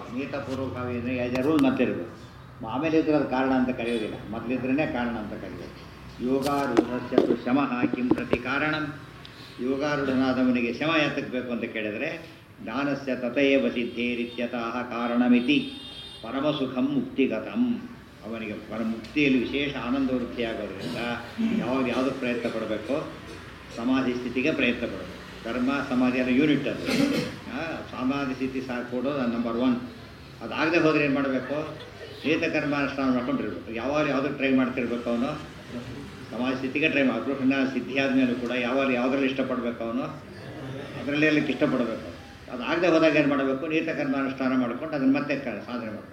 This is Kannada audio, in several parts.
ನಿಯತಪೂರ್ವಕವಾಗಿ ಅಂದರೆ ಆ್ಯಸ್ ಎ ರೂಲ್ ಮತ್ತಿರಬೇಕು ಆಮೇಲೆ ಇದ್ರೆ ಅದು ಕಾರಣ ಅಂತ ಕರೆಯೋದಿಲ್ಲ ಮೊದಲಿದ್ರೇ ಕಾರಣ ಅಂತ ಕರೆಯೋದು ಯೋಗಾರೂಢಸ್ಯ ತು ಶಮಃ ಕಿಂ ಪ್ರತಿ ಕಾರಣಂ ಯೋಗಾರೂಢನಾದವನಿಗೆ ಶಮ ಯಾತಕ್ಕೆ ಬೇಕು ಅಂತ ಕೇಳಿದರೆ ಜ್ಞಾನಸ್ಯ ತಥೈವ ಸಿದ್ಧೇರಿತ್ಯತಃ ಕಾರಣಮಿತಿ ಪರಮಸುಖಂ ಮುಕ್ತಿಗತಂ ಅವನಿಗೆ ಪರ ಮುಕ್ತಿಯಲ್ಲಿ ವಿಶೇಷ ಆನಂದ ವೃತ್ತಿಯಾಗೋದ್ರಿಂದ ಯಾವಾಗ ಯಾವುದಕ್ಕೆ ಪ್ರಯತ್ನ ಪಡಬೇಕು ಸಮಾಧಿ ಸ್ಥಿತಿಗೆ ಪ್ರಯತ್ನ ಪಡಬೇಕು ಕರ್ಮ ಸಮಾಧಿ ಅನ್ನೋ ಯೂನಿಟ್ ಅದು ಆ, ಸಮಾಧಿ ಸ್ಥಿತಿ ಸಾಕು ಕೊಡೋದು ನಂಬರ್ ಒನ್ ಅದಾಗದೆ ಹೋದರೆ ಏನು ಮಾಡಬೇಕು ನಿಯತ ಕರ್ಮ ಅನುಷ್ಠಾನ ಮಾಡ್ಕೊಂಡಿರ್ಬೇಕು ಯಾವಾಗ ಯಾವುದಕ್ಕೆ ಟ್ರೈ ಮಾಡ್ತಿರ್ಬೇಕು ಅವನು ಸಮಾಜ ಸ್ಥಿತಿಗೆ ಟ್ರೈ ಮಾಡಿ ಸಿದ್ಧಿ ಆದಮೇಲೂ ಕೂಡ ಯಾವಾಗ ಯಾವುದ್ರಲ್ಲಿ ಇಷ್ಟಪಡಬೇಕು ಅವನು ಅದರಲ್ಲೇ ಎಲ್ಲಕ್ಕೆ ಇಷ್ಟಪಡಬೇಕು ಅದಾಗದೆ ಹೋದಾಗ ಏನು ಮಾಡಬೇಕು ನಿಯತ ಕರ್ಮ ಅನುಷ್ಠಾನ ಮಾಡ್ಕೊಂಡು ಅದನ್ನು ಮತ್ತೆ ಕ- ಸಾಧನೆ ಮಾಡಬೇಕು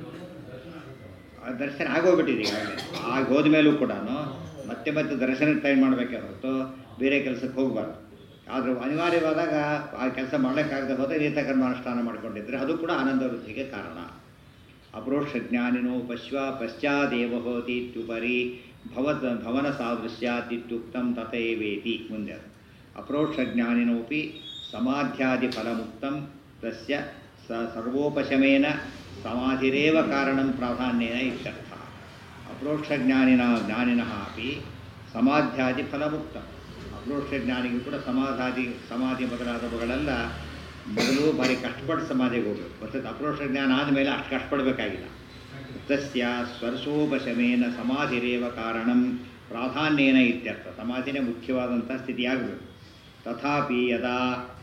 ಆ ದರ್ಶನ ಆಗೋಗ್ಬಿಟ್ಟಿದೆ ಈಗಾಗಲೇ ಆಗ ಹೋದ್ಮೇಲೂ ಕೂಡ ಮತ್ತೆ ಮತ್ತೆ ದರ್ಶನಕ್ಕೆ ಟ್ರೈ ಮಾಡಬೇಕೇ ಹೊರತು ಬೇರೆ ಕೆಲಸಕ್ಕೆ ಹೋಗಬಾರ್ದು ಆದರೂ ಅನಿವಾರ್ಯವಾದಾಗ ಆ ಕೆಲಸ ಮಾಡಲಿಕ್ಕಾಗದೆ ಹೋದರೆ ನಿಯತ ಕರ್ಮ ಅನುಷ್ಠಾನ ಮಾಡ್ಕೊಂಡಿದ್ರೆ ಅದು ಕೂಡ ಆನಂದ ವೃದ್ಧಿಗೆ ಕಾರಣ ಅಪರೋಕ್ಷ ಜ್ಞಾನಿನೋ ಪಶ್ವ ಪಶ್ಚಾದೇವ ಹೋತೀತ್ಯುಪರಿ ಭವತ್ ಭವನ ಸಾದೃಶ್ಯಾತಿತ್ಯುಕ್ತಂ ತಥೈವೇತಿ ಮುಂದೆ ಅದು. ಅಪರೋಕ್ಷ ಜ್ಞಾನಿನೋಪಿ ಸಮಾಧ್ಯಾದಿ ಫಲಮುಕ್ತಂ ತಸ್ಯ ಸ ಸರ್ವೋಪಶಮೇನ ಸಮಾಧಿರೇವ ಕಾರಣಂ ಪ್ರಾಧಾನ್ಯೇನ ಇತ್ಯರ್ಥ ಅಪರೋಕ್ಷ ಜ್ಞಾನಿನ ಜ್ಞಾನಿನಃ ಅಪಿ ಸಮಾಧ್ಯಾದಿ ಫಲಮುಕ್ತ ಅಪರೋಕ್ಷ ಜ್ಞಾನಿಗೂ ಕೂಡ ಸಮಾಧಾದಿ ಸಮಾಧಿ ಮೊದಲಾದವುಗಳೆಲ್ಲ ಮೊದಲು ಭಾರಿ ಕಷ್ಟಪಟ್ಟು ಸಮಾಧಿಗೆ ಹೋಗಬೇಕು ಮತ್ತು ಅಪರೋಕ್ಷ ಜ್ಞಾನ ಆದಮೇಲೆ ಅಷ್ಟು ಕಷ್ಟಪಡಬೇಕಾಗಿಲ್ಲ ತಸ್ಯ ಸ್ವರ್ಶೋಪಶಮೇನ ಸಮಾಧಿರೇವ ಕಾರಣಂ ಪ್ರಾಧಾನ್ಯೇನ ಇತ್ಯರ್ಥ ಸಮಾಧಿನೇ ಮುಖ್ಯವಾದಂಥ ಸ್ಥಿತಿಯಾಗಬೇಕು ತಥಾಪಿ ಯದಾ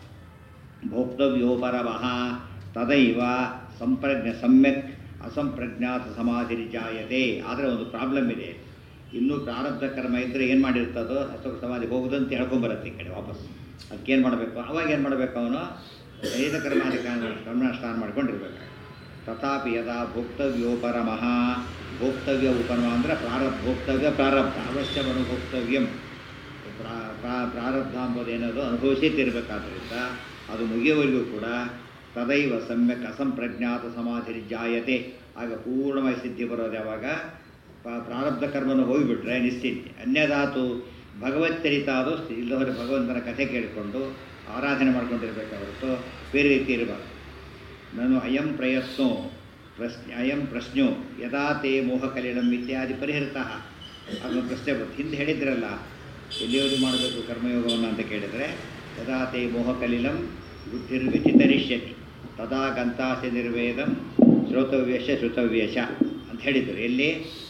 ಭೋಕ್ತವ್ಯೋ ಪರಮಃ ತದೈವ ಸಂಪ್ರಜ್ಞ ಸಮ್ಯಕ್ ಅಸಂಪ್ರಜ್ಞಾತ ಸಮಾಧಿರಿಜಾಯತೆ ಆದರೆ ಒಂದು ಪ್ರಾಬ್ಲಮ್ ಇದೆ ಇನ್ನೂ ಪ್ರಾರಬ್ಧ ಕರ್ಮ ಇದ್ದರೆ ಏನು ಮಾಡಿರ್ತದೋ ಅಶೋಕ ಸಮಾಧಿ ಹೋಗುದಂತ ಹೇಳ್ಕೊಂಬರುತ್ತೆ ಈ ಕಡೆ ವಾಪಸ್ ಅದಕ್ಕೇನು ಮಾಡಬೇಕು ಅವಾಗ ಏನು ಮಾಡಬೇಕು ಅವನು ಶರೀರ ಕರ್ಮಾದಿ ಕರ್ಮಾನುಷ್ಠಾನ ಮಾಡ್ಕೊಂಡಿರ್ಬೇಕು ತಥಾಪಿ ಯದಾ ಭೋಕ್ತವ್ಯೋ ಪರಮಃ ಭೋಕ್ತವ್ಯ ಉಪರಮ ಅಂದರೆ ಪ್ರಾರಬ್ ಭೋಕ್ತವ್ಯ ಪ್ರಾರಬ್ಧ ಅವಶ್ಯವನ್ನು ಭೋಕ್ತವ್ಯಂ ಪ್ರಾ ಪ್ರಾ- ಪ್ರಾರಬ್ಧ ಎಂಬುದೇನದು ಅನುಭವಿಸೇ ತಿರಬೇಕಾದ್ರಿಂದ ಅದು ಮುಗಿಯುವವರೆಗೂ ಕೂಡ ತದೈವ ಸಮ್ಯಕ್ ಅಸಂಪ್ರಜ್ಞಾತ ಸಮಾಧಿ ಜಾಯತೆ ಆಗ ಪೂರ್ಣವಾಗಿ ಸಿದ್ಧಿ ಬರೋದು ಯಾವಾಗ ಪ- ಪ್ರಾರಬ್ಧ ಕರ್ಮನ ಹೋಗಿಬಿಟ್ರೆ ನಿಶ್ಚಿಂತೆ ಅನ್ಯದಾತು ಭಗವಚ್ಚರಿತ ಅದು ಇಲ್ಲದವರೆ ಭಗವಂತನ ಕಥೆ ಕೇಳಿಕೊಂಡು ಆರಾಧನೆ ಮಾಡ್ಕೊಂಡಿರ್ಬೇಕು ಹೊರತು ಬೇರೆ ರೀತಿ ಇರಬಾರ್ದು ನಾನು ಅಯಂ ಪ್ರಯತ್ನೋ ಪ್ರಶ್ನೆ ಅಯಂ ಪ್ರಶ್ನೋ ಯದಾ ತೇ ಮೋಹಕಲಿಳಂ ಇತ್ಯಾದಿ ಪರಿಹೃತಃ ಅದನ್ನು ಪ್ರಶ್ನೆ ಬರುತ್ತೆ ಹಿಂದೆ ಹೇಳಿದ್ರಲ್ಲ ಎಲ್ಲಿಯವರೆಗೂ ಮಾಡಬೇಕು ಕರ್ಮಯೋಗವನ್ನು ಅಂತ ಕೇಳಿದರೆ ಯದಾ ತೇ ಮೋಹಕಲಿಲಂ ಬುದ್ಧಿರ್ವಿಚಿತರಿಷ್ಯತಿ ತದಾ ಗಂತಾಸಿ ನಿರ್ವೇದಂ ಶ್ರೋತವ್ಯಶ ಶ್ರುತವ್ಯಶ ಅಂತ ಹೇಳಿದರು ಎಲ್ಲಿ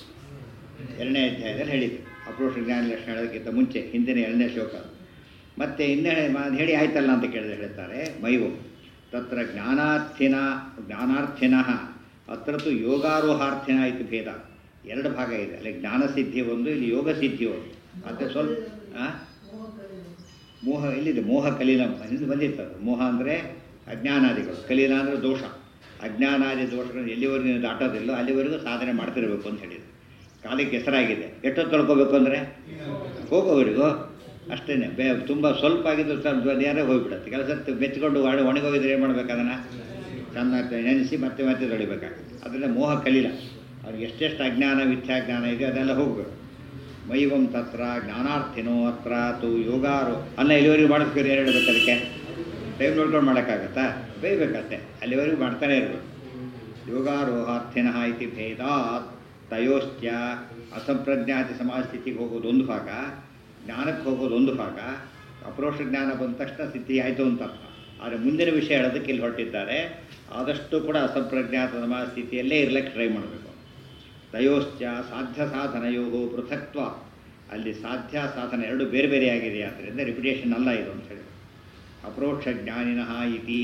ಎರಡನೇ ಅಧ್ಯಾಯದಲ್ಲಿ ಹೇಳಿದರು ಅಪ್ರೋಷ ಜ್ಞಾನ ಲಕ್ಷಣ ಹೇಳೋದಕ್ಕಿಂತ ಮುಂಚೆ ಹಿಂದಿನ ಎರಡನೇ ಶ್ಲೋಕ ಮತ್ತು ಇನ್ನೇ ಅದು ಹೇಳಿ ಆಯ್ತಲ್ಲ ಅಂತ ಕೇಳಿದ್ರೆ ಹೇಳ್ತಾರೆ ಮೈವು ತತ್ರ ಜ್ಞಾನಾರ್ಥಿನ ಜ್ಞಾನಾರ್ಥಿನಃ ಅತ್ರ ತು ಯೋಗಾರೋಹಾರ್ಥಿನ ಇತ್ತು ಭೇದ ಎರಡು ಭಾಗ ಇದೆ ಅಲ್ಲಿ ಜ್ಞಾನಸಿದ್ಧಿ ಒಂದು ಇಲ್ಲಿ ಯೋಗ ಸಿದ್ಧಿ ಒಂದು ಮತ್ತು ಸ್ವಲ್ಪ ಆ? ಮೋಹ ಎಲ್ಲಿದೆ ಮೋಹ ಕಲೀಲಂ ಹಿಂದೆ ಬಂದಿತ್ತು ಅದು ಮೋಹ ಅಂದರೆ ಅಜ್ಞಾನಾದಿಗಳು ಕಲೀಲ ಅಂದರೆ ದೋಷ ಅಜ್ಞಾನಾದಿ ದೋಷಗಳನ್ನು ಎಲ್ಲಿವರೆಗೂ ನೀವು ದಾಟೋದಿಲ್ಲೋ ಅಲ್ಲಿವರೆಗೂ ಸಾಧನೆ ಮಾಡ್ತಿರಬೇಕು ಅಂತ ಹೇಳಿದ್ರು ಕಾಲಕ್ಕೆ ಹೆಸರಾಗಿದೆ ಎಷ್ಟೊತ್ತು ತೊಳ್ಕೊಬೇಕು ಅಂದರೆ ಹೋಗೋವರೆಗೂ ಅಷ್ಟೇ ಬೇ ತುಂಬ ಸ್ವಲ್ಪ ಆಗಿದ್ದು ಸ್ವಲ್ಪ ನೇರ ಹೋಗ್ಬಿಡುತ್ತೆ ಕೆಲಸ ಬೆಚ್ಕೊಂಡು ಒಣ ಒಣಗೋಗಿದ್ರೆ ಏನು ಮಾಡ್ಬೇಕು ಅದನ್ನು ಚೆನ್ನಾಗಿ ನೆನೆಸಿ ಮತ್ತೆ ಮತ್ತೆ ತೊಳಿಬೇಕಾಗುತ್ತೆ ಅದರಿಂದ ಮೋಹ ಕಲೀಲ ಅವ್ರಿಗೆ ಎಷ್ಟೆಷ್ಟು ಅಜ್ಞಾನ ಮಿಥ್ಯಾಜ್ಞಾನ ಇದೆ ಅದೆಲ್ಲ ಹೋಗಬೇಕು ಮೈವಂ ತತ್ರ ಜ್ಞಾನಾರ್ಥಿನೋ ಅತ್ರ ತು ಯೋಗಾರು ಅಲ್ಲ ಇಲ್ಲಿವರೆಗೂ ಮಾಡಿಸ್ಬೇಕು ಏನು ಹೇಳ್ಬೇಕು ಅದಕ್ಕೆ ಟೈಮ್ ನೋಡ್ಕೊಂಡು ಮಾಡೋಕ್ಕಾಗತ್ತಾ ಬೈಬೇಕಷ್ಟೆ ಅಲ್ಲಿವರೆಗೂ ಮಾಡ್ತಾನೆ ಇರಬೇಕು ಯೋಗಾರೋಹಾರ್ಥಿನಃ ಇತಿ ಭೇದಾತ್ ತಯೋಶ್ಚ ಅಸಂಪ್ರಜ್ಞಾತಿ ಸಮಾಜ ಸ್ಥಿತಿಗೆ ಹೋಗೋದು ಒಂದು ಭಾಗ ಜ್ಞಾನಕ್ಕೆ ಹೋಗೋದು ಒಂದು ಭಾಗ ಅಪರೋಕ್ಷ ಜ್ಞಾನ ಬಂದ ತಕ್ಷಣ ಸ್ಥಿತಿ ಆಯಿತು ಅಂತ ಅರ್ಥ ಆದರೆ ಮುಂದಿನ ವಿಷಯ ಹೇಳೋದಕ್ಕೆ ಇಲ್ಲಿ ಹೊರಟಿದ್ದಾರೆ ಆದಷ್ಟು ಕೂಡ ಅಸಂಪ್ರಜ್ಞಾತ ಸಮಾಜ ಸ್ಥಿತಿಯಲ್ಲೇ ಇರ್ಲಿಕ್ಕೆ ಟ್ರೈ ಮಾಡಬೇಕು ತಯೋಶ್ಚ ಸಾಧ್ಯ ಸಾಧನಯೋ ಪೃಥಕ್ತ್ವ ಅಲ್ಲಿ ಸಾಧ್ಯ ಸಾಧನ ಎರಡು ಬೇರೆ ಬೇರೆ ಆಗಿದೆ ಆದ್ದರಿಂದ ರಿಪಿಟೇಷನ್ ಅಲ್ಲ ಇದು ಅಂತ ಹೇಳಿ ಅಪರೋಕ್ಷ ಜ್ಞಾನಿನಃ ಇತಿ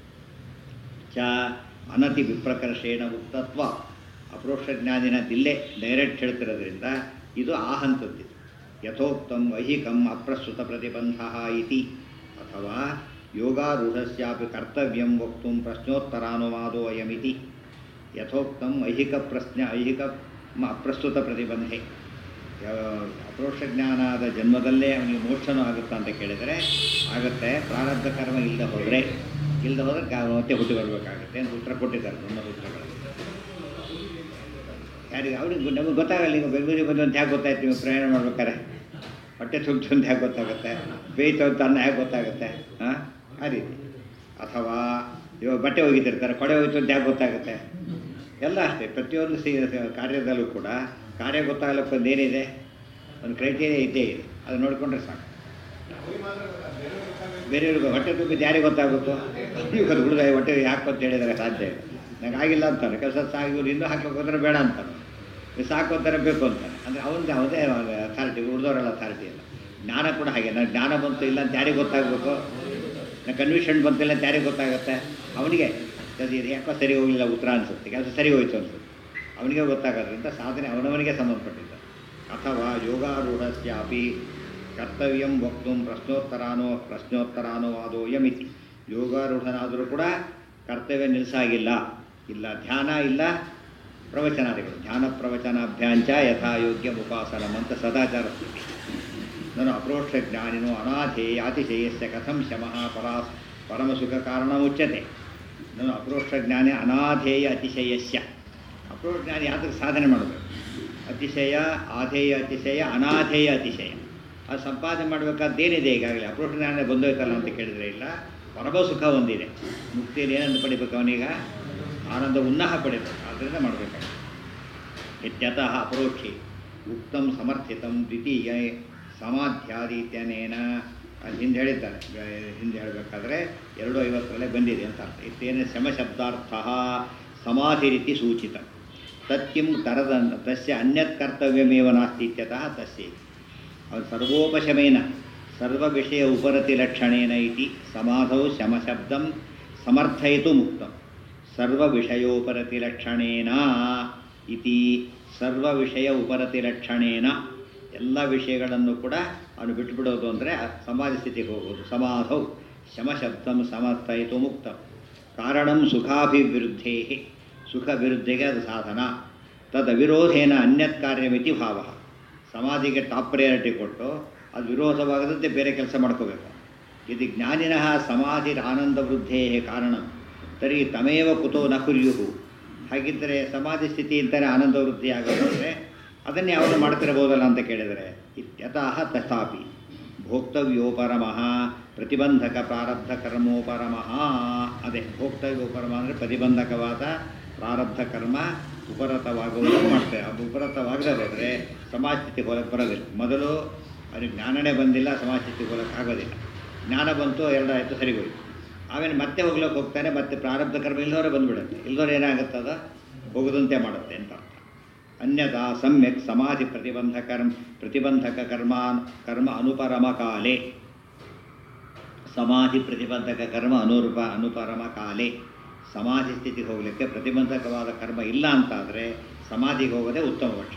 ಚ ಅನತಿ ವಿಪ್ರಕರ್ಷೇಣ ಉಕ್ತತ್ವ ಅಪರೋಕ್ಷ ಜ್ಞಾನಿನ ದಿಲ್ಲೇ ಡೈರೆಕ್ಟ್ ಹೇಳ್ತಿರೋದ್ರಿಂದ ಇದು ಆ ಹಂತದ್ದು ಯಥೋಕ್ತಂ ಐಹಿಕಂ ಅಪ್ರಸ್ತುತ ಪ್ರತಿಬಂಧ ಇತಿ ಅಥವಾ ಯೋಗಾರೂಢಸ್ಯಾಪಿ ಕರ್ತವ್ಯಂ ವಕ್ತುಂ ಪ್ರಶ್ನೋತ್ತರಾನುವಾದೋ ಅಯಮಿತಿ ಯಥೋಕ್ತಂ ಐಹಿಕ ಪ್ರಶ್ನೆ ಐಹಿಕ ಮ- ಅಪ್ರಸ್ತುತ ಪ್ರತಿಬಂಧೆ ಯಾವ- ಅಪರೋಕ್ಷ ಜ್ಞಾನದ ಜನ್ಮದಲ್ಲೇ ಅವನಿಗೆ ಮೋಕ್ಷನೂ ಆಗುತ್ತಾ ಅಂತ ಕೇಳಿದರೆ ಆಗುತ್ತೆ ಪ್ರಾರಬ್ಧ ಕರ್ಮ ಇಲ್ಲದೆ ಹೋದರೆ ಇಲ್ಲದೆ ಹೋದರೆ ಕಾ- ಮತ್ತೆ ಹುಟ್ಟಿ ಬರಬೇಕಾಗುತ್ತೆ ಅಂತ ಉತ್ತರ ಕೊಟ್ಟಿದ್ದಾರೆ ಬ್ರಹ್ಮಸೂತ್ರಗಳಲ್ಲಿ ಯಾರಿಗೆ ಅವ್ರಿಗೆ ನಮಗೆ ಗೊತ್ತಾಗಲ್ಲ ನೀವು ಬೆಂಗಳೂರಿಗೆ ಬಂದು ಅಂತ ಹೇಗೆ ಗೊತ್ತಾಯ್ತು ನೀವು ಪ್ರಯಾಣ ಮಾಡ್ಬೇಕಾರೆ ಹೊಟ್ಟೆ ತುಂಬಿತು ಅಂತ ಹೇಗೆ ಗೊತ್ತಾಗುತ್ತೆ ಬೇಯ್ತು ಅಂತ ಅನ್ನ ಹೇಗೆ ಗೊತ್ತಾಗುತ್ತೆ ಹಾಂ ಆ ರೀತಿ ಅಥವಾ ಇವಾಗ ಬಟ್ಟೆ ಒಗಿತಿರ್ತಾರೆ ಕೊಡೆ ಹೋಯ್ತು ಅಂತ ಯಾಕೆ ಗೊತ್ತಾಗುತ್ತೆ ಎಲ್ಲ ಅಷ್ಟೇ ಪ್ರತಿಯೊಂದು ಸಿ ಕಾರ್ಯದಲ್ಲೂ ಕೂಡ ಕಾರ್ಯ ಗೊತ್ತಾಗಲಿಕ್ಕೆ ಒಂದು ಏನಿದೆ ಒಂದು ಕ್ರೈಟೀರಿಯಾ ಇದ್ದೇ ಇದೆ ಅದು ನೋಡಿಕೊಂಡ್ರೆ ಸಾಕು ಬೇರೆಯವ್ರಿಗೆ ಹೊಟ್ಟೆ ತುಂಬಿದ್ದು ಯಾರಿಗೆ ಗೊತ್ತಾಗುತ್ತೋ ಅವ್ರಿಗೆ ಅದು ಹುಡುಗ ಹೊಟ್ಟೆ ಯಾಕೆ ಅಂತ ಹೇಳಿದರೆ ಸಾಧ್ಯ ಇಲ್ಲ ನಂಗೆ ಆಗಿಲ್ಲ ಅಂತಾರೆ ಕೆಲಸ ಸಾಗಿ ಇವ್ರು ಇನ್ನೂ ಹಾಕ್ಬೇಕು ಅಂದ್ರೆ ಬೇಡ ಅಂತಾರೆ ಇವ್ರು ಸಾಕು ಅಂತಾರೆ ಬೇಕು ಅಂತಾರೆ ಅಂದರೆ ಅವನದೇ ಅವದೇ ಅಥಾರಿಟಿ ಉಳಿದವರೆಲ್ಲ ಅಥಾರಿಟಿ ಇಲ್ಲ ಜ್ಞಾನ ಕೂಡ ಹಾಗೆ ನಾನು ಜ್ಞಾನ ಬಂತು ಇಲ್ಲ ಅಂತ ಯಾರಿಗೆ ಗೊತ್ತಾಗಬೇಕು ನಾನು ಕನ್ವಿಷನ್ ಬಂತಿಲ್ಲ ಅಂತ ಯಾರಿಗೆ ಗೊತ್ತಾಗುತ್ತೆ ಅವನಿಗೆ ಅದು ಇದು ಯಾಕೋ ಸರಿ ಹೋಗಲಿಲ್ಲ ಉತ್ತರ ಅನಿಸುತ್ತೆ ಕೆಲಸ ಸರಿ ಹೋಯ್ತು ಅನ್ಸುತ್ತೆ ಅವನಿಗೆ ಗೊತ್ತಾಗೋದ್ರಿಂದ ಸಾಧನೆ ಅವನವನಿಗೆ ಸಂಬಂಧಪಟ್ಟಿದ್ದು ಅಥವಾ ಯೋಗಾರೂಢಸ್ಯಾಪಿ ಕರ್ತವ್ಯಂ ವಕ್ತು ಪ್ರಶ್ನೋತ್ತರಾನೋ ಪ್ರಶ್ನೋತ್ತರಾನೋ ವಾದೋಯಮಿತಿ ಯೋಗಾರೂಢನಾದರೂ ಕೂಡ ಕರ್ತವ್ಯ ನಿಲ್ಲಿಸಾಗಿಲ್ಲ ಇಲ್ಲ ಧ್ಯಾನ ಇಲ್ಲ ಪ್ರವಚನಾದಿಗಳು ಧ್ಯಾನ ಪ್ರವಚನಾಭ್ಯಾಂಚ ಯಥಾಯೋಗ್ಯ ಉಪಾಸನಂ ಅಂತ ಸದಾಚಾರ ಸ್ಥಿತಿ ನಾನು ಅಪ್ರೋಕ್ಷ ಜ್ಞಾನಿನೋ ಅನಾಥೇಯ ಅತಿಶಯಸ್ಯ ಕಥಂ ಶಮಃ ಪರಾ ಪರಮಸುಖ ಕಾರಣ ಉಚ್ಯತೆ ನಾನು ಅಪ್ರೋಕ್ಷ ಜ್ಞಾನಿ ಅನಾಧೇಯ ಅತಿಶಯಸ್ಯ ಅಪ್ರೋಕ್ಷ ಜ್ಞಾನಿ ಯಾತಕ್ಕೆ ಸಾಧನೆ ಮಾಡಬೇಕು ಅತಿಶಯ ಆಧೇಯ ಅತಿಶಯ ಅನಾಧೇಯ ಅತಿಶಯ ಅದು ಸಂಪಾದನೆ ಮಾಡಬೇಕಾದ್ದೇನಿದೆ ಈಗಾಗಲೇ ಅಪ್ರೋಕ್ಷ ಜ್ಞಾನ ಬಂದೋಯ್ತಲ್ಲ ಅಂತ ಕೇಳಿದರೆ ಇಲ್ಲ ಪರಮ ಸುಖ ಹೊಂದಿದೆ ಮುಕ್ತಿಯಲ್ಲಿ ಏನಂತ ಪಡಿಬೇಕು ಅವನೀಗ ಆನಂದ ಉನ್ನಾಹ ಪಡಿಬೇಕು ಆದ್ದರಿಂದ ಮಾಡಬೇಕಾಗುತ್ತೆ ಇತ್ಯತಃ ಅಪರೋಕ್ಷಿ ಉಕ್ತಂ ಸಮರ್ಥಿತಂ ದ್ವಿತೀಯ ಸಮಾಧ್ಯಾದಿತ್ಯನೇನ ಅಲ್ಲಿ ಹಿಂದೆ ಹೇಳಿದ್ದಾರೆ ಬ- ಹಿಂದೆ ಹೇಳಬೇಕಾದ್ರೆ ಎರಡು ಐವತ್ತರಲ್ಲೇ ಬಂದಿದೆ ಅಂತ ಅರ್ಥ ಇತ್ತೇನ ಶಮಶಬ್ದಾರ್ಥ ಸಮಾಧಿ ರೀತಿ ಸೂಚಿತ ತತ್ಕಿಂ ತರದ ತಸ್ಯ ಅನ್ಯತ್ ಕರ್ತವ್ಯಮೇವ ನಾಸ್ತಿ ಇತ್ಯತಃ ತಸ್ಯ ಇತಿ. ಅದು ಸರ್ವೋಪಶಮೇನ ಸರ್ವವಿಷಯ ಉಪರತಿ ಲಕ್ಷಣೇನ ಇತಿ ಸಮಾಧೌ ಶಮಶಬ್ದಂ ಸಮರ್ಥಯಿತು ಮುಕ್ತಂ ಸರ್ವವಿಷಯೋಪರತಿ ಲಕ್ಷಣೇನ ಇತಿ ಸರ್ವವಿಷಯ ಉಪರತಿ ಲಕ್ಷಣೇನ ಎಲ್ಲ ವಿಷಯಗಳನ್ನು ಕೂಡ ಅವನು ಬಿಟ್ಟುಬಿಡೋದು ಅಂದರೆ ಸಮಾಧಿ ಸ್ಥಿತಿಗೆ ಹೋಗೋದು ಸಮಾಧೌ ಶಮಶಬ್ದಂ ಸಮರ್ಥಯಿತು ಮುಕ್ತಂ ಕಾರಣಂ ಸುಖಾಭಿವೃದ್ಧೇ ಸುಖ ವಿರುದ್ಧಿಗೆ ಅದು ಸಾಧನ ತದ ವಿರೋಧೇನ ಅನ್ಯತ್ ಕಾರ್ಯಮಿತಿ ಭಾವ ಸಮಾಧಿಗೆ ಟಾಪ್ ಪ್ರಯಾರಿಟಿ ಕೊಟ್ಟು ಅದು ವಿರೋಧವಾಗದಂತೆ ಬೇರೆ ಕೆಲಸ ಮಾಡ್ಕೋಬೇಕು ಇದು ಜ್ಞಾನಿನಃ ಸಮಾಧಿ ಆನಂದ ವೃದ್ಧೇ ಕಾರಣ ತರ್ಹಿ ತಮೇವ ಕುತೋ ನ ಕುರ್ಯುಹು ಹಾಗಿದ್ದರೆ ಸಮಾಧಿ ಸ್ಥಿತಿ ಅಂತಾನೆ ಆನಂದ ವೃದ್ಧಿ ಆಗೋದಂದರೆ ಅದನ್ನೇ ಅವನು ಮಾಡ್ತಿರಬಹುದಲ್ಲ ಅಂತ ಕೇಳಿದರೆ ಇತ್ಯತಃ ತಥಾಪಿ ಭೋಕ್ತವ್ಯೋಪರಮಃ ಪ್ರತಿಬಂಧಕ ಪ್ರಾರಬ್ಧ ಕರ್ಮೋಪರಮಃ ಅದೇ ಭೋಕ್ತವ್ಯೋಪರಮ ಅಂದರೆ ಪ್ರತಿಬಂಧಕವಾದ ಪ್ರಾರಬ್ಧ ಕರ್ಮ ಉಪರತವಾಗುವುದನ್ನು ಮಾಡ್ತಾರೆ ಅದು ಉಪರತವಾಗದೇ ಹೋದರೆ ಸಮಾಜ ಸ್ಥಿತಿಗೆ ಹೋಗಕ್ಕೆ ಬರೋದಿಲ್ಲ ಮೊದಲು ಅವ್ರಿಗೆ ಜ್ಞಾನನೇ ಬಂದಿಲ್ಲ ಸಮಾಜ ಸ್ಥಿತಿಗೆ ಹೋಗಕ್ಕೆ ಆಗೋದಿಲ್ಲ ಜ್ಞಾನ ಬಂತು ಎರಡಾಯಿತು ಸರಿ ಹೋಯ್ತು ಆಮೇಲೆ ಮತ್ತೆ ಹೋಗ್ಲಿಕ್ಕೆ ಹೋಗ್ತಾನೆ ಮತ್ತೆ ಪ್ರಾರಬ್ಧ ಕರ್ಮ ಇಲ್ಲದವರೆ ಬಂದ್ಬಿಡುತ್ತೆ ಇಲ್ಲದವ್ರು ಏನಾಗುತ್ತದ ಹೋಗದಂತೆ ಮಾಡುತ್ತೆ ಅಂತ ಅರ್ಥ ಅನ್ಯಥಾ ಸಮ್ಯಕ್ ಸಮಾಧಿ ಪ್ರತಿಬಂಧ ಕರ್ಮ ಪ್ರತಿಬಂಧಕ ಕರ್ಮ ಕರ್ಮ ಅನುಪರಮ ಕಾಲೇ ಸಮಾಧಿ ಪ್ರತಿಬಂಧಕ ಕರ್ಮ ಅನುರೂಪ ಅನುಪರಮ ಕಾಲೇ ಸಮಾಧಿ ಸ್ಥಿತಿಗೆ ಹೋಗಲಿಕ್ಕೆ ಪ್ರತಿಬಂಧಕವಾದ ಕರ್ಮ ಇಲ್ಲ ಅಂತಾದರೆ ಸಮಾಧಿಗೆ ಹೋಗೋದೇ ಉತ್ತಮ ಪಕ್ಷ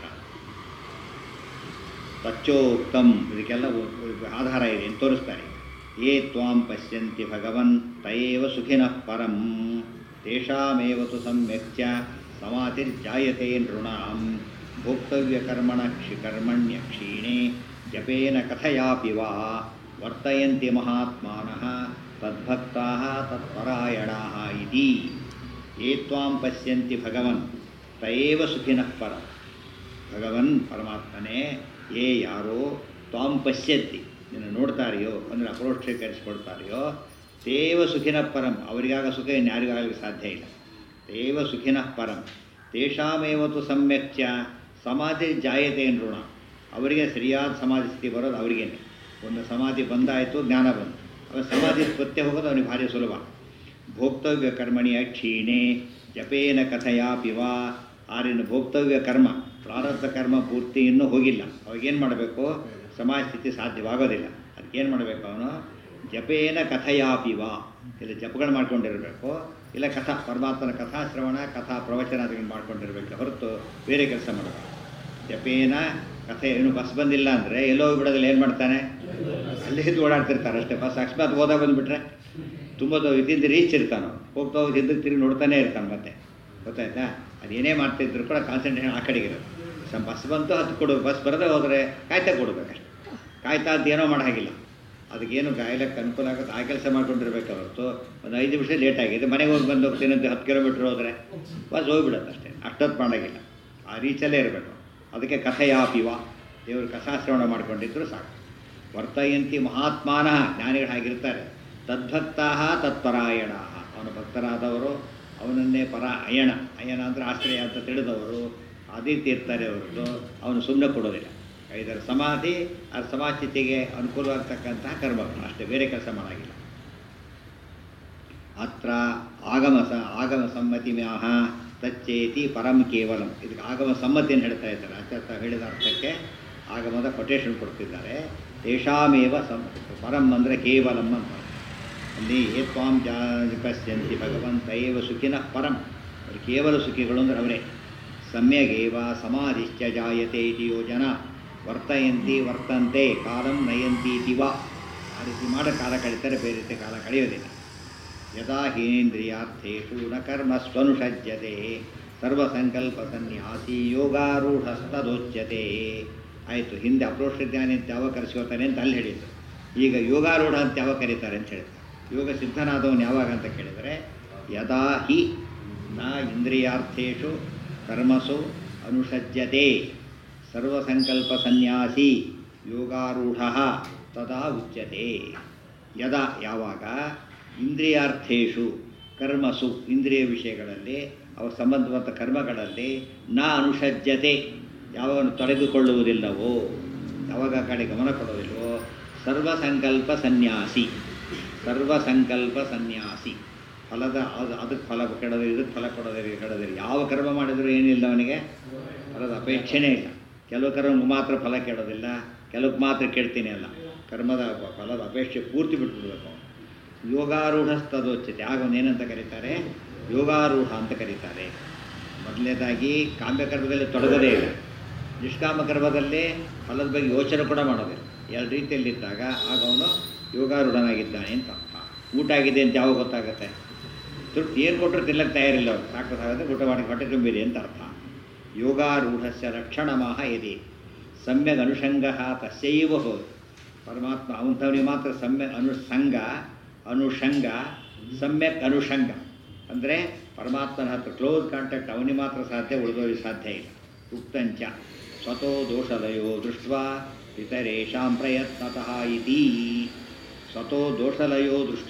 ತಚ್ಚೋಕ್ತಂ ಇದಕ್ಕೆಲ್ಲ ಉ- ಉ- ಆಧಾರ ಇದೆ ಅಂತ ತೋರಿಸ್ತಾರೆ ಯೇ ತ್ವಾಂ ಪಶ್ಯಂತಿ ಭಗವನ್ ತಯೇವ ಸುಖಿನಃ ಪರಂ ತೇಷಾಮೇವ ತು ಸಮ್ಯಕ್ಚ ಸಮಾಧಿರ್ಜಾಯತೆ ನೃಣಾಂ ಭೋಕ್ತವ್ಯಕರ್ಮಣ ಕ್ಷಿ ಕರ್ಮಣ್ಯ ಕ್ಷೀಣೆ ಜಪೇನ ಕಥಯಾಪಿ ವಾ ವರ್ತಯಂತಿ ಮಹಾತ್ಮಾನಃ ತದ್ಭಕ್ತಾಃ ತತ್ಪರಾಯಣಾಃ ಇತಿ ಯೇ ತ್ವಾಂ ಪಶ್ಯಂತಿ ಭಗವನ್ ತಯೇವ ಸುಖಿನಃ ಪರಂ ಭಗವನ್ ಪರಮಾತ್ಮನೇ ಏ ಯಾರೋ ತ್ವಾಂ ಪಶ್ಯಂತಿ ನಿನ್ನ ನೋಡ್ತಾರೆಯೋ ಅಂದರೆ ಅಪರೋಕ್ಷೀಕರಿಸಿಕೊಡ್ತಾರೆಯೋ ತೇವ ಸುಖಿನಃ ಪರಂ ಅವರಿಗಾಗ ಸುಖ ಇನ್ಯಾರಿಗಾಗಲಿಕ್ಕೆ ಸಾಧ್ಯ ಇಲ್ಲ ತೇವ ಸುಖಿನಃ ಪರಂ ತೇಷಾಮೇವತು ಸಮ್ಯಕ್ಚ ಸಮಾಧಿ ಜಾಯತೆ ನೃಣ ಅವರಿಗೆ ಸರಿಯಾದ ಸಮಾಧಿ ಸ್ಥಿತಿ ಬರೋದು ಅವರಿಗೇನೆ ಒಂದು ಸಮಾಧಿ ಬಂದಾಯಿತು ಜ್ಞಾನ ಬಂತು ಅವ ಸಮಾಧಿ ಪತ್ತೆ ಹೋಗೋದು ಅವನಿಗೆ ಭಾರಿ ಸುಲಭ ಭೋಕ್ತವ್ಯ ಕರ್ಮಣಿಯ ಕ್ಷೀಣೆ ಜಪೇನ ಕಥಯಾಪಿ ವಾ ಆರಿನ ಭೋಕ್ತವ್ಯ ಕರ್ಮ ಪ್ರಾರಬ್ಧ ಕರ್ಮ ಪೂರ್ತಿ ಇನ್ನೂ ಹೋಗಿಲ್ಲ ಅವಾಗೇನು ಮಾಡಬೇಕು ಸಮಾಜ ಸ್ಥಿತಿ ಸಾಧ್ಯವಾಗೋದಿಲ್ಲ ಅದಕ್ಕೇನು ಮಾಡಬೇಕು ಅವನು ಜಪೇನ ಕಥಯಾಪಿ ವಾ ಇಲ್ಲ ಜಪಗಳು ಮಾಡ್ಕೊಂಡಿರಬೇಕು ಇಲ್ಲ ಕಥಾ ಪರಮಾತ್ಮನ ಕಥಾ ಶ್ರವಣ ಕಥಾ ಪ್ರವಚನಾದಿಗಳು ಮಾಡ್ಕೊಂಡಿರ್ಬೇಕು ಹೊರತು ಬೇರೆ ಕೆಲಸ ಮಾಡಬೇಕು ಜಪೇನ ಕಥೆ ಏನು ಬಸ್ ಬಂದಿಲ್ಲ ಅಂದರೆ ಎಲ್ಲೋ ಬಿಡೋದಿಲ್ಲ ಏನು ಮಾಡ್ತಾನೆ ಅಲ್ಲೇ ಇದ್ದು ಓಡಾಡ್ತಿರ್ತಾರೆ ಅಷ್ಟೇ ಬಸ್ ಅಕಸ್ಮಾತ್ ಹೋದಾಗ ಬಂದುಬಿಟ್ರೆ ತುಂಬ ಇದ್ದಿಂದ ರೀಚ್ ಇರ್ತಾನೆ ಹೋಗ್ತಾ ಹೋಗಿ ಹಿಂದಕ್ಕೆ ತಿರುಗಿ ನೋಡ್ತಾನೆ ಇರ್ತಾನೆ ಮತ್ತೆ ಗೊತ್ತಾಯ್ತಾ ಅದೇನೇ ಮಾಡ್ತಿದ್ರು ಕೂಡ ಕಾನ್ಸಂಟ್ರೇಷನ್ ಆ ಕಡೆಗೆ ಇರೋದು ಸ ಬಸ್ ಬಂತು ಹತ್ತು ಕೊಡು ಬಸ್ ಬರದೇ ಹೋದರೆ ಕಾಯ್ತಾ ಕೊಡ್ಬೇಕಷ್ಟೆ ಕಾಯ್ತಾ ಅಂತ ಏನೋ ಮಾಡೋ ಹಾಗಿಲ್ಲ ಅದಕ್ಕೇನು ಕಾಯ್ಲಕ್ಕೆ ಅನುಕೂಲ ಆಗುತ್ತೆ ಆ ಕೆಲಸ ಮಾಡ್ಕೊಂಡಿರ್ಬೇಕು ಹೊರತು ಒಂದು ಐದು ನಿಮಿಷ ಲೇಟ್ ಆಗಿದೆ ಮನೆಗೆ ಹೋಗಿ ಬಂದು ಹೋಗ್ತೀನಿ ಅಂತ ಹತ್ತು ಕಿಲೋಮೀಟ್ರ್ ಹೋದರೆ ಬಸ್ ಹೋಗ್ಬಿಡುತ್ತೆ ಅಷ್ಟೇ ಅಷ್ಟೊತ್ತು ಮಾಡೋಂಗಿಲ್ಲ ಆ ರೀಚಲ್ಲೇ ಇರಬೇಕು ಅದಕ್ಕೆ ಕಥೆಯಾಪಿವ ದೇವರು ಕಥಾಶ್ರವಣ ಮಾಡ್ಕೊಂಡಿದ್ರು ಸಾಕು ವರ್ತಯಂತಿ ಮಹಾತ್ಮಾನ ಜ್ಞಾನಿಗಳು ಹಾಗಿರ್ತಾರೆ ತದ್ಭಕ್ತಾ ತತ್ಪರಾಯಣ ಅವ್ರ ಅವನ ಭಕ್ತರಾದವರು ಅವನನ್ನೇ ಪರ ಅಯಣ ಅಯಣ ಅಂದರೆ ಆಶ್ರಯ ಅಂತ ತಿಳಿದವರು ಅದೇ ತೀರ್ತಾರೆ ಹೊರತು ಅವನು ಸುಮ್ಮನೆ ಕೊಡೋದಿಲ್ಲ ಇದರ ಸಮಾಧಿ ಆ ಸಮಾಚಿತಿಗೆ ಅನುಕೂಲವಾಗ್ತಕ್ಕಂತಹ ಕರ್ಮಗಳು ಅಷ್ಟೇ ಬೇರೆ ಕೆಲಸ ಮಾಡಾಗಿಲ್ಲ ಅತ್ರ ಆಗಮ ಸ ಆಗಮ ಸಮ್ಮತಿ ಮ್ಯಾಹ ತಚ್ಚೇತಿ ಪರಂ ಕೇವಲಂ ಇದಕ್ಕೆ ಆಗಮ ಸಮ್ಮತಿಯನ್ನು ಹೇಳ್ತಾ ಇದ್ದಾರೆ ಆಚಾರ್ಯ ಹೇಳಿದ ಅರ್ಥಕ್ಕೆ ಆಗಮದ ಕೊಟೇಶನ್ ಕೊಡ್ತಿದ್ದಾರೆ ತೇಷಾಮೇವ ಸಂ ಪರಂ ಅಂದರೆ ಕೇವಲಂ ಅಂತ ಅಲ್ಲಿ ಏತ್ವಾಂ ಜಾ ಪಶ್ಯಂತಿ ಭಗವಂತ ಏವ ಸುಖಿನ ಪರಂ ಅವರು ಕೇವಲ ಸುಖಿಗಳು ಅಂದ್ರೆ ಅವರೇ ಸಮ್ಯಗೇವ ಸಮಾಧಿಶ್ಚ ಜಾಯತೆ ಇತಿ ಯೋಜನ ವರ್ತಯಂತಿ ವರ್ತಂತೆ ಕಾಲಂ ನಯಂತಿ ಇತಿ ವಾ ಆ ರೀತಿ ಮಾಡೋ ಕಾಲ ಕಳೀತಾರೆ ಬೇರೆ ರೀತಿ ಕಾಲ ಕಳೆಯೋದಿಲ್ಲ ಯದಾ ಹೀನೇಂದ್ರಿಯಾರ್ಥೇಷು ನ ಕರ್ಮ ಸ್ವನುಷಜ್ಯತೆ ಸರ್ವಸಂಕಲ್ಪ ಸನ್ಯಾಸಿ ಯೋಗಾರೂಢಸ್ತದೋಚ್ಯತೆ ಆಯಿತು ಹಿಂದೆ ಅಪ್ರೋಷ ಜ್ಞಾನಿ ಅಂತ ಯಾವ ಕರೆಸ್ಕೋತಾನೆ ಅಂತ ಅಲ್ಲಿ ಹೇಳಿದ್ದು ಈಗ ಯೋಗಾರೂಢ ಅಂತ ಯಾವಾಗ ಕರೀತಾರೆ ಅಂತ ಹೇಳ್ತಾರೆ ಯೋಗ ಸಿದ್ಧನಾದವನು ಯಾವಾಗ ಅಂತ ಕೇಳಿದರೆ ಯದಾ ಹಿ ನ ಇಂದ್ರಿಯಾರ್ಥೇಷು ಕರ್ಮಸು ಅನುಷಜ್ಯತೆ ಸರ್ವಸಂಕಲ್ಪ ಸನ್ಯಾಸಿ ಯೋಗಾರೂಢ ತದಾ ಉಚ್ಯತೆ ಯದಾ ಯಾವಾಗ ಇಂದ್ರಿಯಾರ್ಥೇಷು ಕರ್ಮಸು ಇಂದ್ರಿಯ ವಿಷಯಗಳಲ್ಲಿ ಅವ ಸಂಬಂಧವಂತ ಕರ್ಮಗಳಲ್ಲಿ ನ ಅನುಷಜ್ಯತೆ ಯಾವಾಗ ತೊಡೆದುಕೊಳ್ಳುವುದಿಲ್ಲವೋ ಯಾವಾಗ ಆ ಕಡೆ ಗಮನ ಕೊಡೋದಿಲ್ವೋ ಸರ್ವಸಂಕಲ್ಪ ಸನ್ಯಾಸಿ ಸರ್ವಸಂಕಲ್ಪ ಸನ್ಯಾಸಿ ಫಲದ ಅದು ಅದಕ್ಕೆ ಫಲ ಕೆಡೋದಿರಿ ಇದಕ್ಕೆ ಫಲ ಕೊಡೋದಿರಿ ಕೆಡೋದಿರಿ ಯಾವ ಕರ್ಮ ಮಾಡಿದರೂ ಏನಿಲ್ಲ ಅವನಿಗೆ ಫಲದ ಅಪೇಕ್ಷೆನೇ ಇಲ್ಲ ಕೆಲವು ಕರ್ಮಕ್ಕೆ ಮಾತ್ರ ಫಲ ಕೆಡೋದಿಲ್ಲ ಕೆಲವಕ್ಕೆ ಮಾತ್ರ ಕೆಡ್ತೀನಿ ಅಲ್ಲ ಕರ್ಮದ ಫಲದ ಅಪೇಕ್ಷೆ ಪೂರ್ತಿ ಬಿಟ್ಬಿಡ್ಬೇಕು ಅವನು ಯೋಗಾರೂಢಸ್ತದೋಚ್ಯತೆ ಆಗ ಅವನೇನಂತ ಕರೀತಾರೆ ಯೋಗಾರೂಢ ಅಂತ ಕರೀತಾರೆ ಮೊದಲನೇದಾಗಿ ಕಾಮ್ಯಕರ್ಮದಲ್ಲಿ ತೊಡಗದೇ ಇಲ್ಲ ನಿಷ್ಕಾಮ ಕರ್ಮದಲ್ಲಿ ಫಲದ ಬಗ್ಗೆ ಯೋಚನೆ ಕೂಡ ಮಾಡೋದಿಲ್ಲ ಎರಡು ರೀತಿಯಲ್ಲಿದ್ದಾಗ ಆಗ ಅವನು ಯೋಗಾರೂಢನಾಗಿದ್ದಾನೆ ಅಂತ ಅರ್ಥ ಊಟ ಆಗಿದೆ ಅಂತ ಯಾವಾಗ ಗೊತ್ತಾಗುತ್ತೆ ದುಡ್ಡು ಏನು ಕೊಟ್ಟರು ತಿನ್ನಕ್ಕೆ ತಯಾರಿಲ್ಲ ಅವ್ರು ಸಾಕು ಸಾಗುತ್ತೆ ಊಟ ಮಾಡಿ ಹೊಟ್ಟೆ ತುಂಬಿದೆ ಅಂತ ಅರ್ಥ ಯೋಗಾರೂಢಸ್ಯ ರಕ್ಷಣಮಾಹ ಇದೆ ಸಮ್ಯಕ್ ಅನುಷಂಗ ತಸ್ಯೈವ ಹೋದು ಪರಮಾತ್ಮ ಅವಂಥವನಿಗೆ ಮಾತ್ರ ಸಮ್ಯಕ್ ಅನುಸಂಗ ಅನುಷಂಗ ಸಮ್ಯಕ್ ಅನುಷಂಗ ಅಂದರೆ ಪರಮಾತ್ಮನ ಹತ್ರ ಕ್ಲೋಸ್ ಕಾಂಟ್ಯಾಕ್ಟ್ ಅವನಿಗೆ ಮಾತ್ರ ಸಾಧ್ಯ ಉಳಿದೋರಿಗೆ ಸಾಧ್ಯ ಇಲ್ಲ ಉಕ್ತಂಚ ಸ್ವತೋ ದೋಷಲಯೋ ದೃಷ್ಟ ಇತರೇಷಾಂ ಪ್ರಯತ್ನತಃ ಇತಿ ಸ್ವತೋ ದೋಷಲಯೋ ದೃಷ್ಟ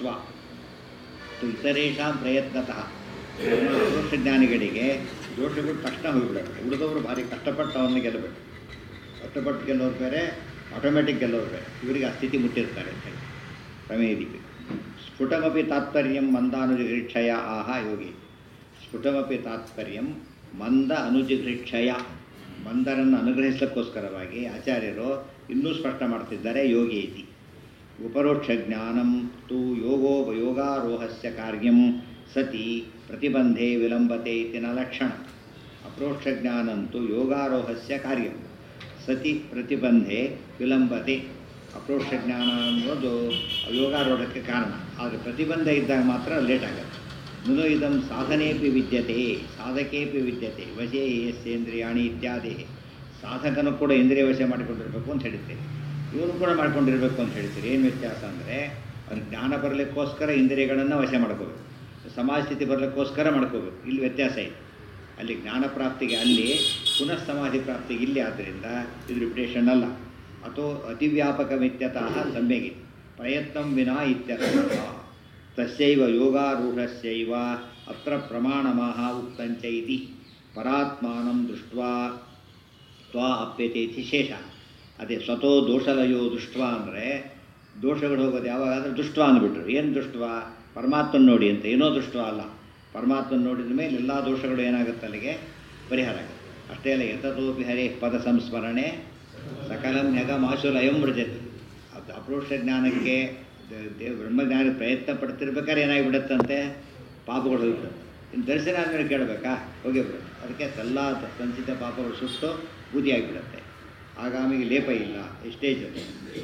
ಇತರೇಷಾಂ ಪ್ರಯತ್ನತಃ ದೋಷಜ್ಞಾನಿಗಳಿಗೆ ದೋಷಗಳು ತಕ್ಷಣ ಹೋಗಿಬಿಡಬೇಕು ಉಳಿದವರು ಭಾರಿ ಕಷ್ಟಪಟ್ಟು ಅವನ್ನ ಗೆಲ್ಲಬೇಕು ಕಷ್ಟಪಟ್ಟು ಗೆಲ್ಲೋರು ಬೇರೆ ಆಟೋಮೆಟಿಕ್ ಗೆಲ್ಲೋರು ಬೇರೆ ಇವರಿಗೆ ಆ ಸ್ಥಿತಿ ಮುಟ್ಟಿರ್ತಾರೆ ಅಂತ ಹೇಳಿ ಪ್ರಮೇಯದೀಪಿ ಸ್ಫುಟಮಪಿ ತಾತ್ಪರ್ಯಂ ಮಂದಾನುಜಿಘೃಕ್ಷಯ ಆಹ ಯೋಗಿ ಸ್ಫುಟಮಪಿ ತಾತ್ಪರ್ಯಂ ಮಂದ ಅನುಜಿಘೃಕ್ಷಯ ಮಂದರನ್ನು ಅನುಗ್ರಹಿಸಲಿಕ್ಕೋಸ್ಕರವಾಗಿ ಆಚಾರ್ಯರು ಇನ್ನೂ ಸ್ಪಷ್ಟ ಮಾಡ್ತಿದ್ದಾರೆ ಯೋಗಿ ಇತಿ ಉಪರೋಕ್ಷ ಜ್ಞಾನಂ ತು ಯೋಗೋ ಯೋಗಾರೋಹಸ್ಯ ಕಾರ್ಯಂ ಸತಿ ಪ್ರತಿಬಂಧೆ ವಿಲಂಬತೆ ಇತಿ ನ ಲಕ್ಷಣ ಅಪ್ರೋಕ್ಷ ಜ್ಞಾನಂತು ಯೋಗಾರೋಹಸ್ಯ ಕಾರ್ಯಂ ಸತಿ ಪ್ರತಿಬಂಧೆ ವಿಲಂಬತೆ ಅಪ್ರೋಕ್ಷ ಜ್ಞಾನ ಅನ್ನೋದು ಯೋಗಾರೂಢಕ್ಕೆ ಕಾರಣ ಆದರೆ ಪ್ರತಿಬಂಧ ಇದ್ದಾಗ ಮಾತ್ರ ಲೇಟ್ ಆಗುತ್ತೆ ನುನು ಇದಂ ಸಾಧನೆಪಿ ವಿದ್ಯತೆ ಸಾಧಕೇಪಿ ವಿದ್ಯತೆ ವಶೇ ಯಸ್ಯೇಂದ್ರಿಯಾಣಿ ಇತ್ಯಾದಿ ಸಾಧಕನು ಕೂಡ ಇಂದ್ರಿಯ ವಶ ಮಾಡಿಕೊಂಡಿರ್ಬೇಕು ಅಂತ ಹೇಳ್ತೀರಿ ಇವನು ಕೂಡ ಮಾಡ್ಕೊಂಡಿರ್ಬೇಕು ಅಂತ ಹೇಳ್ತೀರಿ ಏನು ವ್ಯತ್ಯಾಸ ಅಂದರೆ ಅವ್ನು ಜ್ಞಾನ ಬರಲಿಕ್ಕೋಸ್ಕರ ಇಂದ್ರಿಯಗಳನ್ನು ವಶ ಮಾಡ್ಕೋಬೇಕು ಸಮಾಜ ಸ್ಥಿತಿ ಬರಲಿಕ್ಕೋಸ್ಕರ ಮಾಡ್ಕೋಬೇಕು ಇಲ್ಲಿ ವ್ಯತ್ಯಾಸ ಇದೆ ಅಲ್ಲಿ ಜ್ಞಾನ ಪ್ರಾಪ್ತಿಗೆ ಅಲ್ಲಿ ಪುನಃ ಸಮಾಧಿ ಪ್ರಾಪ್ತಿಗೆ ಇಲ್ಲಿ ಆದ್ದರಿಂದ ಇದು ರಿಪಿಟೇಷನ್ ಅಲ್ಲ ಅಥೋ ಅತಿವ್ಯಾಪಕಮಿತ್ಯತಃ ಸಮ್ಯಗಿ ಪ್ರಯತ್ನಂ ವಿನಾ ಇತ್ಯರ್ಥ ತಸ್ಯೈವ ಯೋಗಾರೂಢಸ್ಯೈವ ಅತ್ರ ಪ್ರಮಾಣಮಾಹ ಉಕ್ತಂಚ ಇತಿ ಪರಾತ್ಮಾನಂ ದೃಷ್ಟ್ವಾ ತ್ವಾ ಅಪ್ಯತೆ ಇತಿ ಶೇಷ ಅದೇ ಸ್ವತೋ ದೋಷಲಯೋ ದೃಷ್ಟ ಅಂದರೆ ದೋಷಗಳು ಹೋಗೋದು ಯಾವಾಗಾದ್ರೆ ದುಷ್ಟ ಅಂದ್ಬಿಟ್ರು ಏನು ದುಷ್ಟ ಪರಮಾತ್ಮನ ನೋಡಿ ಅಂತ ಏನೋ ದುಷ್ಟ ಅಲ್ಲ ಪರಮಾತ್ಮನ ನೋಡಿದ ಮೇಲೆ ಎಲ್ಲ ದೋಷಗಳು ಏನಾಗುತ್ತೆ ಅಲ್ಲಿಗೆ ಪರಿಹಾರ ಆಗುತ್ತೆ ಅಷ್ಟೇ ಅಲ್ಲ ಯತತೋಪಿ ಹರೇ ಪದ ಸಂಸ್ಮರಣೆ ಸಕಲಂ ಯಗ ಮಾಶುಲಯಂ ಮೃಜತಿ ಅದು ಅಪ್ರೋಕ್ಷ ಜ್ಞಾನಕ್ಕೆ ದೇ- ದೇವ್ ಬ್ರಹ್ಮಜ್ಞಾನ ಪ್ರಯತ್ನ ಪಡ್ತಿರ್ಬೇಕಾದ್ರೆ ಏನಾಗಿಬಿಡುತ್ತಂತೆ ಪಾಪಗಳು ಹೋಗ್ಬಿಡುತ್ತೆ ಇನ್ನು ದರ್ಶನ ಆದಮೇಲೆ ಕೇಳಬೇಕಾ ಹೋಗಿಬಿಡುತ್ತೆ ಅದಕ್ಕೆ ಎಲ್ಲ ಸಂಚಿತ ಪಾಪಗಳು ಸುಟ್ಟು ಬೂದಿ ಆಗಿಬಿಡುತ್ತೆ ಆಗಾಮಿಗೆ ಲೇಪ ಇಲ್ಲ ಸ್ಟೇಜ್ ಅದು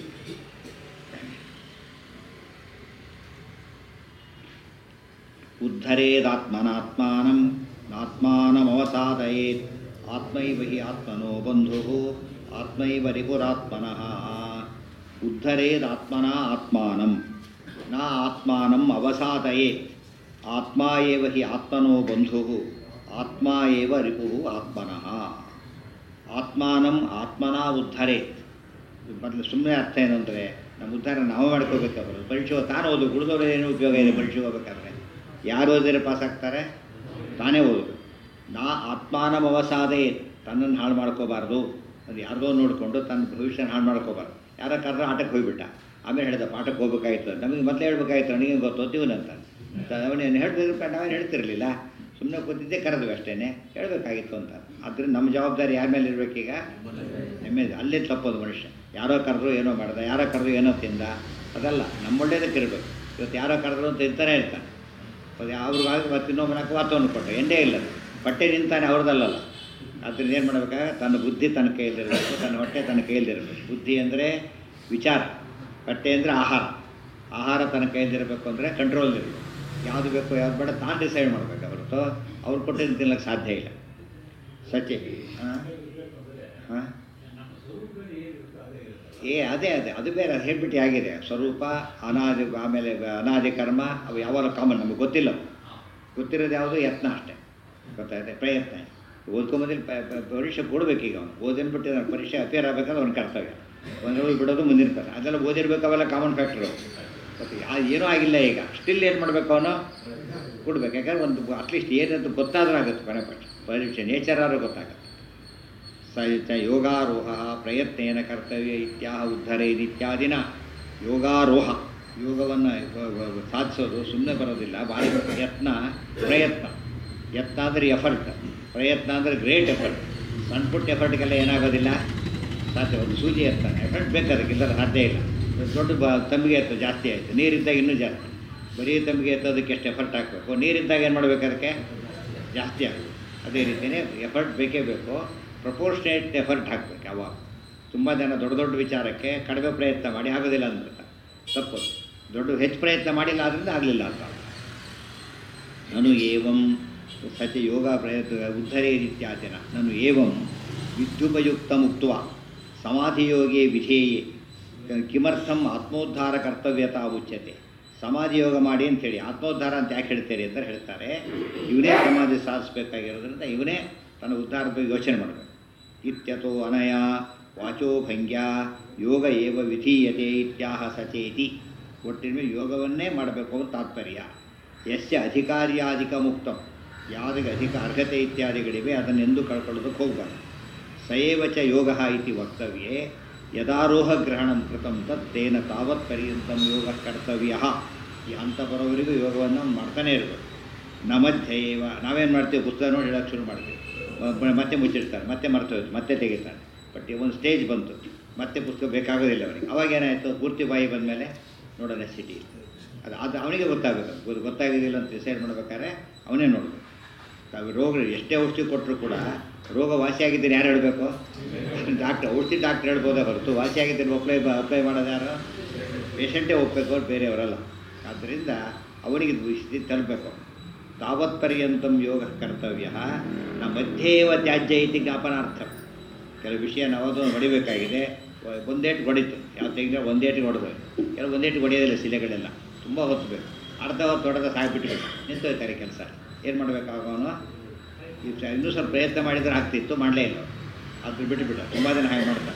ಉದ್ಧರೇದಾತ್ಮನಾತ್ಮಾನಂ ನಾತ್ಮಾನಮವಸಾದಯೇತ್ ಆತ್ಮೈವ ಹಿ ಆತ್ಮನೋ ಬಂಧು ಆತ್ಮೈವ ರಿಪುರಾತ್ಮನಃ ಉದ್ಧರೇದಾತ್ಮನ ಆತ್ಮಾನಂ ನ ಆತ್ಮಾನಂ ಅವಸಾದಯೇತ್ ಆತ್ಮ ಏವ ಹಿ ಆತ್ಮನೋ ಬಂಧು ಆತ್ಮ ಏವ ರಿಪು ಆತ್ಮನಃ ಆತ್ಮಾನಂ ಆತ್ಮನ ಉದ್ಧರೇತ್ ಮೊದಲು ಸುಮ್ಮನೆ ಅರ್ಥ ಏನು ಅಂದರೆ ನಮ್ಮ ಉದ್ಧಾರ ನಾವು ಮಾಡ್ಕೋಬೇಕಾದ್ರೆ ಪರೀಕ್ಷೆ ತಾನು ಓದು ಉಳಿದವ್ರು ಏನು ಉಪಯೋಗ ಇದೆ ಪರೀಕ್ಷೆ ಹೋಗ್ಬೇಕಾದ್ರೆ ಯಾರು ಓದಿದ್ರೆ ಪಾಸ್ ಆಗ್ತಾರೆ ತಾನೇ ಓದೋದು ನಾ ಆತ್ಮಾನಮವಸಾದೆ ತನ್ನನ್ನು ಹಾಳು ಮಾಡ್ಕೋಬಾರ್ದು ಅದು ಯಾರ್ದೋ ನೋಡಿಕೊಂಡು ತನ್ನ ಭವಿಷ್ಯನ ಹಾಳು ಮಾಡ್ಕೋಬಾರ್ದು ಯಾರ ಕರೆದ್ರೆ ಆಟಕ್ಕೆ ಹೋಗ್ಬಿಟ್ಟ ಆಮೇಲೆ ಹೇಳಿದ ಪಾಠಕ್ಕೆ ಹೋಗ್ಬೇಕಾಯ್ತು ನಮಗೆ ಮೊದಲೇ ಹೇಳ್ಬೇಕಾಯ್ತು ನನಗೆ ಗೊತ್ತು ಇವನಂತ ಅವನೇನು ಹೇಳ್ತಿದ್ರು ನಾವೇನು ಹೇಳ್ತಿರಲಿಲ್ಲ ಸುಮ್ಮನೆ ಕೂತಿದ್ದೆ ಕರೆದ್ವಿ ಅಷ್ಟೇ ಹೇಳಬೇಕಾಗಿತ್ತು ಅಂತ ಆದ್ದರಿಂದ ನಮ್ಮ ಜವಾಬ್ದಾರಿ ಯಾರ ಮೇಲೆ ಇರಬೇಕೀಗ ನೆಮ್ಮದಿ ಅಲ್ಲೇ ತಪ್ಪೋದು ಮನುಷ್ಯ ಯಾರೋ ಕರೆದ್ರು ಏನೋ ಮಾಡ್ದ ಯಾರೋ ಕರೆದ್ರು ಏನೋ ತಿಂದ ಅದಲ್ಲ ನಮ್ಮ ಒಳ್ಳೇದಕ್ಕೆ ಇರಬೇಕು ಇವತ್ತು ಯಾರೋ ಕರೆದ್ರು ಅಂತ ತಿಂತಾನೆ ಇರ್ತಾನೆ ಅದು ಅವ್ರಿಗಾಗಿ ಮತ್ತೆ ಇನ್ನೊಬ್ಬನಕ್ಕೆ ವಾತವನ್ನು ಕೊಟ್ಟ ಎಂಡೇ ಇಲ್ಲ ಅದು. ಬಟ್ಟೆ ನಿಂತಾನೆ ಅವ್ರದ್ದಲ್ಲಲ್ಲ ಅದರಿಂದ ಏನು ಮಾಡಬೇಕಾಗ ತನ್ನ ಬುದ್ಧಿ ತನ್ನ ಕೈಯಲ್ಲಿರಬೇಕು ತನ್ನ ಹೊಟ್ಟೆ ತನ್ನ ಕೈಯಲ್ಲಿರಬೇಕು ಬುದ್ಧಿ ಅಂದರೆ ವಿಚಾರ ಬಟ್ಟೆ ಅಂದರೆ ಆಹಾರ ಆಹಾರ ತನ್ನ ಕೈಯಲ್ಲಿರಬೇಕು ಅಂದರೆ ಕಂಟ್ರೋಲ್ ಇರಬೇಕು ಯಾವುದು ಬೇಕು ಯಾವ್ದು ಬೇಡ ತಾನು ಡಿಸೈಡ್ ಮಾಡಬೇಕು ಹೊರತು ಅವ್ರು ಕೊಟ್ಟಿದ್ದು ತಿನ್ನಕ್ಕೆ ಸಾಧ್ಯ ಇಲ್ಲ ಸಚಿ ಹಾಂ ಹಾಂ ಏ ಅದೇ ಅದೇ ಅದು ಬೇರೆ ಅದು ಹೇಳ್ಬಿಟ್ಟು ಆಗಿದೆ ಸ್ವರೂಪ ಅನಾದಿ ಆಮೇಲೆ ಅನಾದಿ ಕರ್ಮ ಅವು ಯಾವಾಗ ಕಾಮನ್ ನಮಗೆ ಗೊತ್ತಿಲ್ಲ ಅವು. ಗೊತ್ತಿರೋದು ಯಾವುದು ಯತ್ನ ಅಷ್ಟೇ ಗೊತ್ತಾಗುತ್ತೆ ಪ್ರಯತ್ನ ಓದ್ಕೊಂಬಂದಿಲ್ಲ ಪರೀಕ್ಷೆ ಕೊಡ್ಬೇಕೀಗ ಅವನು ಓದಿನ್ಬಿಟ್ಟು ಅವ್ನು ಪರೀಕ್ಷೆ ಅಪೇರ್ ಆಗಬೇಕಂದ್ರೆ ಅವ್ನ ಕರ್ತವ್ಯ ಒಂದು ಬಿಡೋದು ಮುಂದಿರ್ತಾನೆ ಅದೆಲ್ಲ ಓದಿರ್ಬೇಕು ಅವೆಲ್ಲ ಕಾಮನ್ ಫ್ಯಾಕ್ಟ್ರು ಮತ್ತು ಯಾ ಏನೂ ಆಗಿಲ್ಲ ಈಗ ಸ್ಟಿಲ್ ಏನು ಮಾಡಬೇಕು ಅವನು ಕೊಡ್ಬೇಕು ಯಾಕಂದ್ರೆ ಒಂದು ಅಟ್ಲೀಸ್ಟ್ ಏನಂತ ಗೊತ್ತಾದ್ರೂ ಆಗುತ್ತೆ ಕೊನೆ ಪಕ್ಷ ಪರೀಕ್ಷೆ ನೇಚರ್ ಆದ್ರೂ ಗೊತ್ತಾಗುತ್ತೆ ಸ ಚ ಯೋಗಾರೋಹ ಪ್ರಯತ್ನೇನ ಕರ್ತವ್ಯ ಇತ್ಯಾಹ ಉದ್ಧರೇದಿತ್ಯಾದಿನ ಯೋಗಾರೋಹ ಯೋಗವನ್ನು ಸಾಧಿಸೋದು ಸುಮ್ಮನೆ ಬರೋದಿಲ್ಲ ಭಾಳ ಯತ್ನ ಪ್ರಯತ್ನ ಯತ್ನ ಅಂದರೆ ಎಫರ್ಟ್ ಪ್ರಯತ್ನ ಅಂದರೆ ಗ್ರೇಟ್ ಎಫರ್ಟ್ ಸಣ್ಣ ಪುಟ್ಟ ಎಫರ್ಟ್ಗೆಲ್ಲ ಏನಾಗೋದಿಲ್ಲ ಸಾಧ್ಯ ಒಂದು ಸೂಜಿ ಎತ್ತಾನೆ ಎಫರ್ಟ್ ಬೇಕು ಅದಕ್ಕೆ ಇಲ್ಲದ ಸಾಧ್ಯ ಇಲ್ಲ ದೊಡ್ಡ ಬ ತಂಬಿಗೆ ಎತ್ತ ಜಾಸ್ತಿ ಆಯಿತು ನೀರಿದ್ದಾಗ ಇನ್ನೂ ಜಾಸ್ತಿ ಬರೀ ತಂಬಿಗೆ ಎತ್ತೋದಕ್ಕೆ ಎಷ್ಟು ಎಫರ್ಟ್ ಹಾಕಬೇಕು ನೀರಿದ್ದಾಗ ಏನು ಮಾಡಬೇಕು ಅದಕ್ಕೆ ಜಾಸ್ತಿ ಆಗಬೇಕು ಅದೇ ರೀತಿಯೇ ಎಫರ್ಟ್ ಬೇಕೇ ಬೇಕು ಪ್ರಪೋರ್ಷನೇಟ್ ಎಫರ್ಟ್ ಹಾಕಬೇಕು ಯಾವಾಗ ತುಂಬ ಜನ ದೊಡ್ಡ ದೊಡ್ಡ ವಿಚಾರಕ್ಕೆ ಕಡಿಮೆ ಪ್ರಯತ್ನ ಮಾಡಿ ಆಗೋದಿಲ್ಲ ಅಂದ್ಬಿಡ್ತಾರೆ ತಪ್ಪು ದೊಡ್ಡ ಹೆಚ್ಚು ಪ್ರಯತ್ನ ಮಾಡಿಲ್ಲ ಆದ್ದರಿಂದ ಆಗಲಿಲ್ಲ ಅಂತ ನಾನು ಏವಂ ಸಚ ಯೋಗ ಪ್ರಯತ್ನ ಉದ್ಧರೇರಿತ್ಯಾದಿನ ನಾನು ಏವಂ ವಿದ್ಯುಪಯುಕ್ತ ಮುಕ್ತ ಸಮಾಧಿಯೋಗೇ ವಿಧೇಯೇ ಕಿಮರ್ಥಂ ಆತ್ಮೋದ್ಧಾರ ಕರ್ತವ್ಯತಾ ಉಚ್ಯತೆ ಸಮಾಧಿ ಯೋಗ ಮಾಡಿ ಅಂತೇಳಿ ಆತ್ಮೋದ್ಧಾರ ಅಂತ ಯಾಕೆ ಹೇಳ್ತೀರಿ ಅಂತ ಹೇಳ್ತಾರೆ ಇವನೇ ಸಮಾಧಿ ಸಾಧಿಸಬೇಕಾಗಿರೋದ್ರಿಂದ ಇವನೇ ತನ್ನ ಉದ್ಧಾರದ ಬಗ್ಗೆ ಯೋಚನೆ ಮಾಡಬೇಕು ಇತ್ಯತೋ ಅನಯ ವಾಚೋಭಂಗ್ಯ ಯೋಗ ಏವ ವಿಧೀಯತೆ ಇತ್ಯಾಹ ಸಚೇತಿ ಒಟ್ಟಿನ ಮೇಲೆ ಯೋಗವನ್ನೇ ಮಾಡಬೇಕು ಅಂತ ತಾತ್ಪರ್ಯ ಯಸ್ಯ ಅಧಿಕಾರ್ಯಾಧಿಕ ಮುಕ್ತಂ ಯಾವುದಕ್ಕೆ ಅಧಿಕ ಅರ್ಹತೆ ಇತ್ಯಾದಿಗಳಿವೆ ಅದನ್ನೆಂದು ಕಳ್ಕೊಳ್ಳೋದಕ್ಕೆ ಹೋಗಬಾರ್ದು ಸಯೇವ ಚ ಯೋಗ ಇತಿ ವಕ್ತವ್ಯೇ ಯದಾರೋಹ ಗ್ರಹಣಂ ಕೃತಂ ತತ್ ತೇನ ತಾವತ್ ಪರ್ಯಂತಂ ಯೋಗ ಕರ್ತವ್ಯ ಈ ಹಂತ ಬರೋವರೆಗೂ ಯೋಗವನ್ನು ಮಾಡ್ತಾನೆ ಇರಬೇಕು ನ ಮಧ್ಯೆ ಏವ ನಾವೇನು ಮಾಡ್ತೀವಿ ಪುಸ್ತಕ ನೋಡಿ ಹೇಳೋಕ್ಕೆ ಶುರು ಮಾಡ್ತೀವಿ ಮ- ಮತ್ತೆ ಮುಚ್ಚಿಡ್ತಾರೆ ಮತ್ತೆ ಮರ್ತೋಯ್ತು ಮತ್ತೆ ತೆಗಿತಾರೆ ಬಟ್ ಈ ಒಂದು ಸ್ಟೇಜ್ ಬಂತು ಮತ್ತೆ ಪುಸ್ತಕ ಬೇಕಾಗೋದಿಲ್ಲ ಅವನಿಗೆ ಅವಾಗ ಏನಾಯಿತು ಪೂರ್ತಿ ಬಾಯಿ ಬಂದಮೇಲೆ ನೋಡೋ ಸಿಟಿ ಅದು ಅದು ಅವನಿಗೆ ಗೊತ್ತಾಗಬೇಕು ಗೊತ್ತು- ಗೊತ್ತಾಗೋದಿಲ್ಲ ಅಂತ ಡಿಸೈಡ್ ಮಾಡ್ಬೇಕಾದ್ರೆ ಅವನೇ ನೋಡಬೇಕು ತಾವು ರೋಗ ಎಷ್ಟೇ ಔಷಧಿ ಕೊಟ್ಟರು ಕೂಡ ರೋಗ ವಾಸಿಯಾಗಿದ್ದೀನಿ ಯಾರು ಹೇಳಬೇಕು ಡಾಕ್ಟ್ರ್ ಔಷಧಿ ಡಾಕ್ಟ್ರ್ ಹೇಳ್ಬೋದೇ ಹೊರತು ವಾಸಿಯಾಗಿದ್ದೀನಿ ಅಪ್ಲೈ ಅಪ್ಲೈ ಮಾಡೋದು ಯಾರು ಪೇಷಂಟೇ ಒಪ್ಪಬೇಕು ಅವ್ರು ಬೇರೆಯವರಲ್ಲ ಆದ್ದರಿಂದ ಅವನಿಗೆ ಇದು ಸ್ಥಿತಿ ತಲುಪಬೇಕು ತಾವತ್ ಪರ್ಯಂತಂ ಯೋಗ ಕರ್ತವ್ಯ ನ ಮಧ್ಯೇವ ತ್ಯಾಜ್ಯ ಇತಿ ಜ್ಞಾಪನಾರ್ಥ ಕೆಲವು ವಿಷಯ ನಾವು ಹೊಡಿಬೇಕಾಗಿದೆ ಒಂದೇಟು ಹೊಡಿತು ಯಾವ ತೆಗೆದ್ರೆ ಒಂದೇಟಿಗೆ ಹೊಡೆದು ಕೆಲವು ಒಂದೇಟಿಗೆ ಹೊಡೆಯೋದಿಲ್ಲ ಶಿಲೆಗಳೆಲ್ಲ ತುಂಬ ಹೊತ್ತು ಬೇಕು ಅರ್ಧ ಹೊತ್ತು ಹೊಡೆದ ಸಾಕ್ಬಿಟ್ಟು ನಿಂತೋಯ್ತಾರೆ ಕೆಲಸ ಏನು ಮಾಡಬೇಕಾಗವನು ಈ ಸ- ಇನ್ನೂ ಸ್ವಲ್ಪ ಪ್ರಯತ್ನ ಮಾಡಿದರೆ ಆಗ್ತಿತ್ತು ಮಾಡಲೇ ಇಲ್ಲ ಅದು ಬಿಟ್ಟುಬಿಟ್ಟು ತುಂಬ ಜನ ಹಾಗೆ ಮಾಡ್ತಾರೆ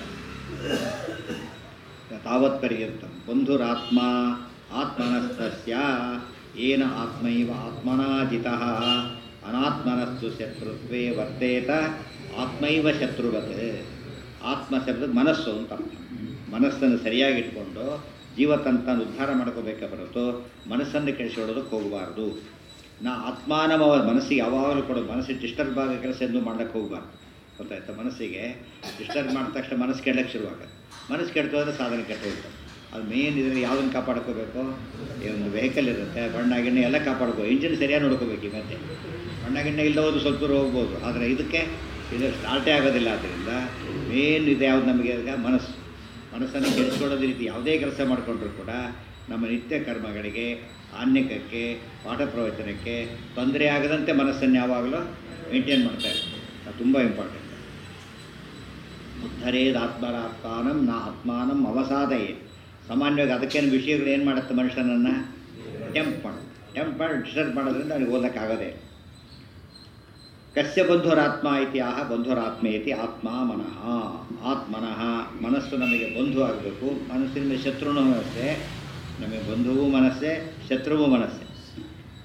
ತಾವತ್ ಪರ್ಯಂತ ಬಂಧುರಾತ್ಮ ಆತ್ಮನಸ್ತಸ್ಯ ಏನ ಆತ್ಮೈವ ಆತ್ಮನಾಜಿತ ಅನಾತ್ಮನಸ್ತು ಶತ್ರುತ್ವೇ ವರ್ತೇತ ಆತ್ಮೈವ ಶತ್ರುವತ್ ಆತ್ಮ ಶಬ್ದ ಮನಸ್ಸು ಅಂತ ಅರ್ಥ ಮನಸ್ಸನ್ನು ಸರಿಯಾಗಿ ಇಟ್ಕೊಂಡು ಜೀವತಂತನ ಉದ್ಧಾರ ಮಾಡ್ಕೋಬೇಕೆ ಹೊರತು ಮನಸ್ಸನ್ನು ಕೆಡಿಸಿಕೊಳ್ಳೋದಕ್ಕೆ ಹೋಗಬಾರ್ದು ನಾ ಆತ್ಮಾನವ ಮನಸ್ಸಿಗೆ ಯಾವಾಗಲೂ ಕೊಡೋದು ಮನಸ್ಸಿಗೆ ಡಿಸ್ಟರ್ಬ್ ಆಗೋ ಕೆಲಸ ಎಂದು ಮಾಡ್ಲಿಕ್ಕೆ ಹೋಗಬಾರ್ದು ಗೊತ್ತಾಯ್ತಾ ಮನಸ್ಸಿಗೆ ಡಿಸ್ಟರ್ಬ್ ಮಾಡಿದ ತಕ್ಷಣ ಮನಸ್ಸು ಕೆಡಕ್ಕೆ ಶುರುವಾಗುತ್ತೆ ಮನಸ್ಸು ಕೆಡ್ತು ಹೋದ್ರೆ ಸಾಧನೆ ಕೆಟ್ಟು ಹೋಗ್ತದೆ ಅದು ಮೇನ್ ಇದ್ರೆ ಯಾವುದನ್ನು ಕಾಪಾಡ್ಕೋಬೇಕು ಈ ಒಂದು ವೆಹಿಕಲ್ ಇರುತ್ತೆ ಬಣ್ಣ ಗಿಣ್ಣ ಎಲ್ಲ ಕಾಪಾಡ್ಕೋ ಇಂಜಿನ್ ಸರಿಯಾಗಿ ನೋಡ್ಕೋಬೇಕು ಈ ಮತ್ತೆ ಬಣ್ಣ ಗಿಣ್ಣ ಇಲ್ಲ ಹೋದ್ರು ಸ್ವಲ್ಪ ದೂರ ಹೋಗ್ಬೋದು ಆದರೆ ಇದಕ್ಕೆ ಇದು ಸ್ಟಾರ್ಟೇ ಆಗೋದಿಲ್ಲ ಆದ್ದರಿಂದ ಮೇನ್ ಇದೆ ಯಾವ್ದು ನಮಗೆ ಈಗ ಮನಸ್ಸು ಮನಸ್ಸನ್ನು ಕೆಡಿಸ್ಕೊಳ್ಳೋದ ರೀತಿ ಯಾವುದೇ ಕೆಲಸ ಮಾಡಿಕೊಂಡ್ರೂ ಕೂಡ ನಮ್ಮ ನಿತ್ಯ ಕರ್ಮಗಳಿಗೆ ಆನ್ಯಕಕ್ಕೆ ಪಾಠ ಪ್ರವಚನಕ್ಕೆ ತೊಂದರೆ ಆಗದಂತೆ ಮನಸ್ಸನ್ನು ಯಾವಾಗಲೂ ಮೇಂಟೈನ್ ಮಾಡ್ತಾ ಇರ್ತೀವಿ ಅದು ತುಂಬ ಇಂಪಾರ್ಟೆಂಟ್ ಉದ್ಧರೇದ್ ಆತ್ಮರಾತ್ಮಾನಂ ನಾ ಆತ್ಮಾನಂ ಅವಸಾದಯೇ ಸಾಮಾನ್ಯವಾಗಿ ಅದಕ್ಕೇನು ವಿಷಯಗಳು ಏನು ಮಾಡುತ್ತೆ ಮನುಷ್ಯನನ್ನು ಟೆಂಪ್ ಮಾಡುತ್ತೆ ಟೆಂಪ್ ಮಾಡಿ ಡಿಸ್ಟರ್ಬ್ ಮಾಡೋದ್ರಿಂದ ಅವನಿಗೆ ಓದೋಕ್ಕಾಗೋದೇ ಇಲ್ಲ. ಕಸ್ಯ ಬಂಧುರಾತ್ಮ ಇತಿ ಆಹ ಬಂಧುರಾತ್ಮ ಇತಿ ಆತ್ಮ ಮನಃ ಆತ್ಮನಃ ಮನಸ್ಸು ನಮಗೆ ಬಂಧು ಆಗಬೇಕು ಮನಸ್ಸಿನ ಶತ್ರುನೂ ಮನಸ್ಸೇ ನಮಗೆ ಬಂಧುವು ಮನಸ್ಸೇ ಶತ್ರುವು ಮನಸ್ಸೇ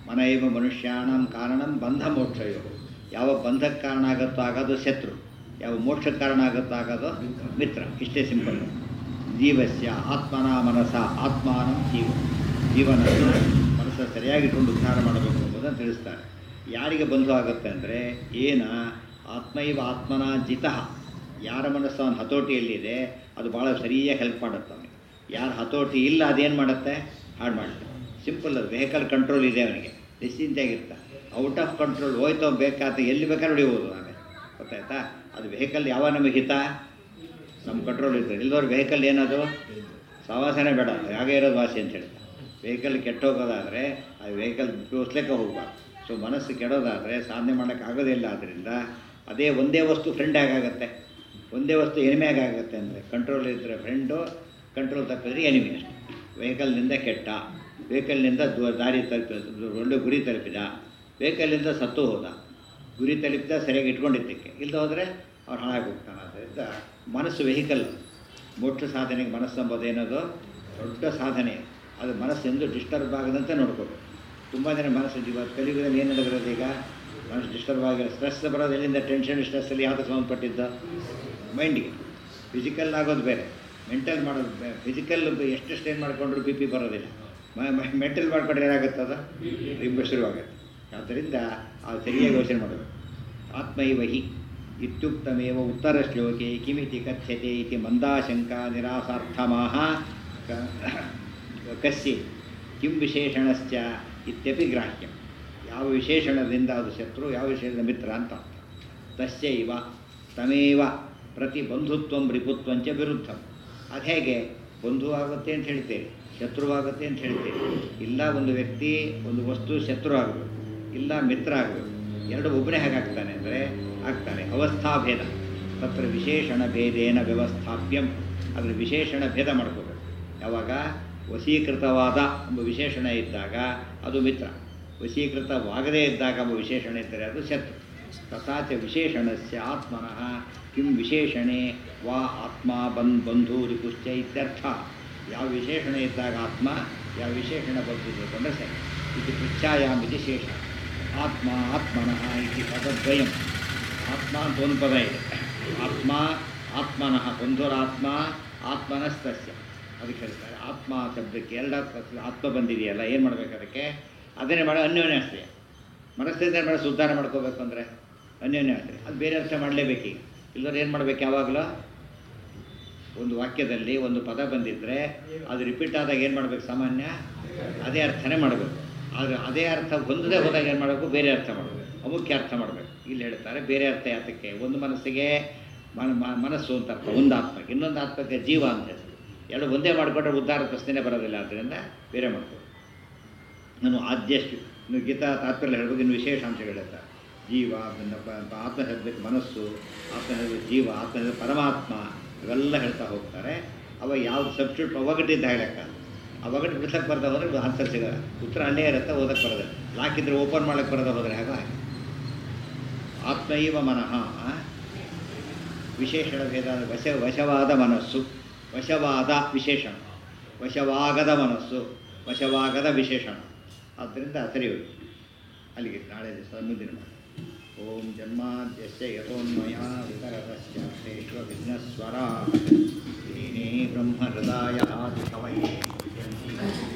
ಮನ ಇವ ಮನುಷ್ಯಾಣಂ ಕಾರಣಂ ಬಂಧ ಮೋಕ್ಷಯೋ ಯಾವ ಬಂಧಕ್ಕೆ ಕಾರಣ ಆಗುತ್ತೋ ಆಗೋದು ಶತ್ರು ಯಾವ ಮೋಕ್ಷಕ್ಕೆ ಕಾರಣ ಆಗುತ್ತೋ ಆಗೋದು ಮಿತ್ರ ಇಷ್ಟೇ ಸಿಂಪಲ್ ಜೀವಸ್ಯ ಆತ್ಮನ ಮನಸ ಆತ್ಮಾನಂ ಜೀವ ಜೀವನ ಮನಸ್ಸನ್ನು ಸರಿಯಾಗಿಟ್ಕೊಂಡು ಉದ್ಧಾರ ಮಾಡಬೇಕು ಎಂಬುದನ್ನು ತಿಳಿಸ್ತಾರೆ ಯಾರಿಗೆ ಬಂಧು ಆಗುತ್ತೆ ಅಂದರೆ ಏನ ಆತ್ಮೈವ ಆತ್ಮನ ಜಿತಃ ಯಾರ ಮನಸ್ಸು ಅವನ ಹತೋಟಿಯಲ್ಲಿದೆ ಅದು ಭಾಳ ಸರಿಯಾಗಿ ಹೆಲ್ಪ್ ಮಾಡುತ್ತೆ ಅವನಿಗೆ ಯಾರು ಹತೋಟಿ ಇಲ್ಲ ಅದೇನು ಮಾಡುತ್ತೆ ಹಾಳು ಮಾಡುತ್ತೆ ಸಿಂಪಲ್ ಅದು ವೆಹಿಕಲ್ ಕಂಟ್ರೋಲ್ ಇದೆ ಅವನಿಗೆ ನಿಶ್ಚಿಂತೆಯಾಗಿರ್ತಾನೆ ಔಟ್ ಆಫ್ ಕಂಟ್ರೋಲ್ ಹೋಯ್ತು ಅವ್ನು ಬೇಕಾದ ಎಲ್ಲಿ ಬೇಕಾದ್ರೆ ಹೊಡಿಬೋದು ಆಮೇಲೆ ಗೊತ್ತಾಯ್ತಾ ಅದು ವೆಹಿಕಲ್ ಯಾವ ನಮಗೆ ಹಿತ ನಮ್ಮ ಕಂಟ್ರೋಲ್ ಇರ್ತದೆ ಇಲ್ಲದವ್ರ ವೆಹಿಕಲ್ ಏನದು ಸವಾಸನೆ ಬೇಡ ಹಾಗೆ ಇರೋದು ವಾಸಿ ಅಂತ ಹೇಳ್ತಾರೆ ವೆಹಿಕಲ್ ಕೆಟ್ಟೋಗೋದಾದರೆ ಆ ವೆಹಿಕಲ್ ಉಪಯೋಗಿಸ್ಲಿಕ್ಕೆ ಹೋಗ್ಬಾರ್ದು ಸೊ ಮನಸ್ಸು ಕೆಡೋದಾದರೆ ಸಾಧನೆ ಮಾಡೋಕ್ಕೆ ಆಗೋದಿಲ್ಲ ಆದ್ದರಿಂದ ಅದೇ ಒಂದೇ ವಸ್ತು ಫ್ರೆಂಡ್ ಆಗಾಗತ್ತೆ ಒಂದೇ ವಸ್ತು ಎನಿಮೆ ಆಗಾಗತ್ತೆ ಅಂದರೆ ಕಂಟ್ರೋಲ್ ಇದ್ದರೆ ಫ್ರೆಂಡು ಕಂಟ್ರೋಲ್ ತಪ್ಪಿದ್ರೆ ಎನಿಮಿ ಅಷ್ಟೆ ವೆಹಿಕಲ್ನಿಂದ ಕೆಟ್ಟ ವೆಹಿಕಲ್ನಿಂದ ದೂ- ದಾರಿ ತಲುಪಿದ ಒಳ್ಳೆ ಗುರಿ ತಲುಪಿದ ವೆಹಿಕಲ್ನಿಂದ ಸತ್ತು ಹೋದ ಗುರಿ ತಲುಪಿದ ಸರಿಯಾಗಿ ಇಟ್ಕೊಂಡಿದ್ದಕ್ಕೆ ಇಲ್ಲದ ಹೋದರೆ ಅವ್ನು ಹಾಳಾಗಿ ಹೋಗ್ತಾನೆ ಆದ್ದರಿಂದ ಮನಸ್ಸು ವೆಹಿಕಲ್ ಮೋಕ್ಷ ಸಾಧನೆಗೆ ಮನಸ್ಸು ಎಂಬುದು ಏನದು ದೊಡ್ಡ ಸಾಧನೆ ಅದು ಮನಸ್ಸು ಎಂದು ಡಿಸ್ಟರ್ಬ್ ಆಗದಂತೆ ನೋಡ್ಕೋಬೇಕು ತುಂಬ ಜನ ಮನಸ್ಸು ಇವತ್ತು ಕಲಿಯುಗದಲ್ಲಿ ಏನು ನಡೆದಿರೋದು ಈಗ ಮನಸ್ಸು ಡಿಸ್ಟರ್ಬ್ ಆಗಿರೋ ಸ್ಟ್ರೆಸ್ ಬರೋದು ಎಲ್ಲಿಂದ ಟೆನ್ಷನ್ ಸ್ಟ್ರೆಸ್ಸಲ್ಲಿ ಯಾವುದು ಸಂಬಂಧಪಟ್ಟಿದ್ದು ಮೈಂಡಿಗೆ ಫಿಸಿಕಲ್ ಆಗೋದು ಬೇರೆ ಮೆಂಟಲ್ ಮಾಡೋದು ಬೇರೆ ಫಿಸಿಕಲ್ ಎಷ್ಟು ಸ್ಟ್ರೈನ್ ಮಾಡಿಕೊಂಡ್ರು ಬಿ ಪಿ ಬರೋದಿಲ್ಲ ಮೆಂಟಲ್ ಮಾಡ್ಕೊಂಡ್ರೆ ಏನಾಗುತ್ತೆ ಅದು ರಿಂಬ ಶುರುವಾಗುತ್ತೆ ಆದ್ದರಿಂದ ಆ ಸರಿಯಾಗಿ ಯೋಚನೆ ಮಾಡಬೇಕು ಆತ್ಮೈವ ಹಿ ಇತ್ಯುಕ್ತಮೇವ ಉತ್ತರ ಶ್ಲೋಕೆ ಕಿಮಿತಿ ಕಥ್ಯತೆ ಇತಿ ಮಂದಾಶಂಕ ನಿರಾಸಾರ್ಥಮಾಹ ಕ- ಕಸ್ಯ ಕಿಂ ವಿಶೇಷಣಶ್ಚ ಇತ್ಯಪಿ ಗ್ರಾಹ್ಯಂ ಯಾವ ವಿಶೇಷಣದಿಂದ ಅದು ಶತ್ರು ಯಾವ ವಿಶೇಷದ ಮಿತ್ರ ಅಂತ ಅರ್ಥ ತಸ್ಯೈವ ತಮೇವ ಪ್ರತಿ ಬಂಧುತ್ವಂ ರಿಪುತ್ವಂಚ ವಿರುದ್ಧಂ ಅದು ಹೇಗೆ ಬಂಧು ಆಗುತ್ತೆ ಅಂತ ಹೇಳ್ತೇವೆ ಶತ್ರುವಾಗುತ್ತೆ ಅಂತ ಹೇಳ್ತೇವೆ ಇಲ್ಲ ಒಂದು ವ್ಯಕ್ತಿ ಒಂದು ವಸ್ತು ಶತ್ರು ಆಗಬೇಕು ಇಲ್ಲ ಮಿತ್ರ ಆಗಬೇಕು ಎರಡು ಒಬ್ಬನೇ ಹೇಗಾಗ್ತಾನೆ ಅಂದರೆ ಆಗ್ತಾನೆ ಅವಸ್ಥಾಭೇದ ತತ್ರ ವಿಶೇಷಣ ಭೇದೇನ ವ್ಯವಸ್ಥಾಪ್ಯಂ ಅದರ ವಿಶೇಷಣ ಭೇದ ಮಾಡ್ಕೋಬೇಕು ಯಾವಾಗ ವಶೀಕೃತವಾದ ಎಂಬ ವಿಶೇಷಣ ಇದ್ದಾಗ ಅದು ಮಿತ್ರ ವಶೀಕೃತವಾಗದೇ ಇದ್ದಾಗ ಎಂಬ ವಿಶೇಷಣ ಇದ್ದರೆ ಅದು ಶತ್ರು ತಥಾಚ ವಿಶೇಷಣಸ್ಯ ಆತ್ಮನಃ ಕಿಂ ವಿಶೇಷಣೆ ವಾ ಆತ್ಮ ಬಂದ್ ಬಂಧು ರಿಪುಶ್ಚ ಇತ್ಯರ್ಥ ಯಾವ ವಿಶೇಷಣ ಇದ್ದಾಗ ಆತ್ಮ ಯಾವ ವಿಶೇಷಣ ಬಂಧು ತಿಳ್ಕೊಂಡ್ರೆ ಸರಿ ಇದು ಪೃಚ್ಛಾಯಾಮ್ ಇದು ಶೇಷ ಆತ್ಮ ಆತ್ಮನಃ ಇತಿ ಪದದ್ವಯಂ ಆತ್ಮ ಅಂತ ಒಂದು ಪದ ಇದೆ ಆತ್ಮ ಆತ್ಮನಃ ಬಂಧುರಾತ್ಮ ಆತ್ಮನಸ್ತಸ್ಯ ಅದಕ್ಕೆ ಹೇಳ್ತಾರೆ ಆತ್ಮ ಶಬ್ದಕ್ಕೆ ಎರಡು ಆತ್ಮ ಆತ್ಮ ಬಂದಿದೆಯಲ್ಲ ಏನು ಮಾಡ್ಬೇಕು ಅದಕ್ಕೆ ಅದನ್ನೇ ಮಾಡೋ ಅನ್ಯೋನ್ಯಾಶ್ರಯ ಮನಸ್ಸಿಂದ ಮನಸ್ಸು ಉದ್ಧಾರ ಮಾಡ್ಕೋಬೇಕು ಅಂದರೆ ಅನ್ಯೋನ್ಯಾಶ್ರಯ ಅದು ಬೇರೆ ಅರ್ಥ ಮಾಡಲೇಬೇಕೀಗ ಇಲ್ಲದ್ರೆ ಏನು ಮಾಡ್ಬೇಕು ಯಾವಾಗಲೂ ಒಂದು ವಾಕ್ಯದಲ್ಲಿ ಒಂದು ಪದ ಬಂದಿದ್ದರೆ ಅದು ರಿಪೀಟ್ ಆದಾಗ ಏನು ಮಾಡಬೇಕು ಸಾಮಾನ್ಯ ಅದೇ ಅರ್ಥನೇ ಮಾಡಬೇಕು ಆದರೆ ಅದೇ ಅರ್ಥ ಹೊಂದದೇ ಹೋದಾಗ ಏನು ಮಾಡಬೇಕು ಬೇರೆ ಅರ್ಥ ಮಾಡಬೇಕು ಅಮುಖ್ಯ ಅರ್ಥ ಮಾಡಬೇಕು ಇಲ್ಲಿ ಹೇಳ್ತಾರೆ ಬೇರೆ ಅರ್ಥ ಯಾತಕ್ಕೆ ಒಂದು ಮನಸ್ಸಿಗೆ ಮನ- ಮ- ಮನಸ್ಸು ಅಂತ ಅರ್ಥ ಒಂದು ಆತ್ಮಕ್ಕೆ ಇನ್ನೊಂದು ಆತ್ಮಕ್ಕೆ ಜೀವ ಅಂತ ಹೆಸರು ಎರಡು ಒಂದೇ ಮಾಡಿಕೊಂಡ್ರೆ ಉದ್ಧಾರ ಪ್ರಶ್ನೆ ಬರೋದಿಲ್ಲ ಆದ್ದರಿಂದ ಬೇರೆ ಮಾಡ್ಬೋದು ನಾನು ಆದ್ಯಷ್ಟು ಇನ್ನು ಗೀತಾ ತಾತ್ಪರ್ಯ ಹೇಳ್ಬೇಕು ಇನ್ನು ವಿಶೇಷ ಅಂಶಗಳು ಹೇಳ್ತಾರೆ ಜೀವ ಅದನ್ನ ಪ- ಪ- ಆತ್ಮಶಬ್ದಕ್ಕೆ ಮನಸ್ಸು ಆತ್ಮಶಬ್ದಕ್ಕೆ ಜೀವ ಆತ್ಮಶಬ್ದ ಪರಮಾತ್ಮ ಇವೆಲ್ಲ ಹೇಳ್ತಾ ಹೋಗ್ತಾರೆ ಅವ ಯಾವ್ದು ಸಬ್ಸ್ಟಿಟ್ಯೂಟ್ ಒಗಟಿದ್ದ ಹೇಳಕ್ಕ ಆ ಒಗಟ್ಟು ಬಿಡ್ಸಕ್ಕೆ ಬರ್ದ ಹೋದ್ರೆ ಆನ್ಸರ್ ಸಿಗೋಲ್ಲ ಉತ್ತರ ಅಲ್ಲೇ ಇರುತ್ತೆ ಓದಕ್ಕೆ ಬರೋದು ಲಾಕಿದ್ರೆ ಓಪನ್ ಮಾಡಕ್ಕೆ ಬರೋದ ಹೋದ್ರೆ ಹಾಗೆ ಹಾಗೆ ಆತ್ಮೈವ ಮನಃ ವಿಶೇಷಣ ಭೇದ ವಶ ವಶವಾದ ಮನಸ್ಸು ವಶವಾದ ವಿಶೇಷಣ ವಶವಾಗದ ಮನಸ್ಸು ವಶವಾಗದ ವಿಶೇಷಣ ಆದ್ದರಿಂದ ಸರಿ ಹೋಯ್ತು ಅಲ್ಲಿಗೆ ನಾಳೆ ದಿವಸ ಮುಂದಿನ ಮಾಡಿ ಓಂ ಜನ್ಮಾದ್ಯಸ್ಯ ಯಥೋನ್ಮಯ ವಿತರತಶ್ಚ ಶ್ರೇಷ್ಠ ವಿಘ್ನಸ್ವರ ಬ್ರಹ್ಮ ಹೃದಯ ಕವಯೇ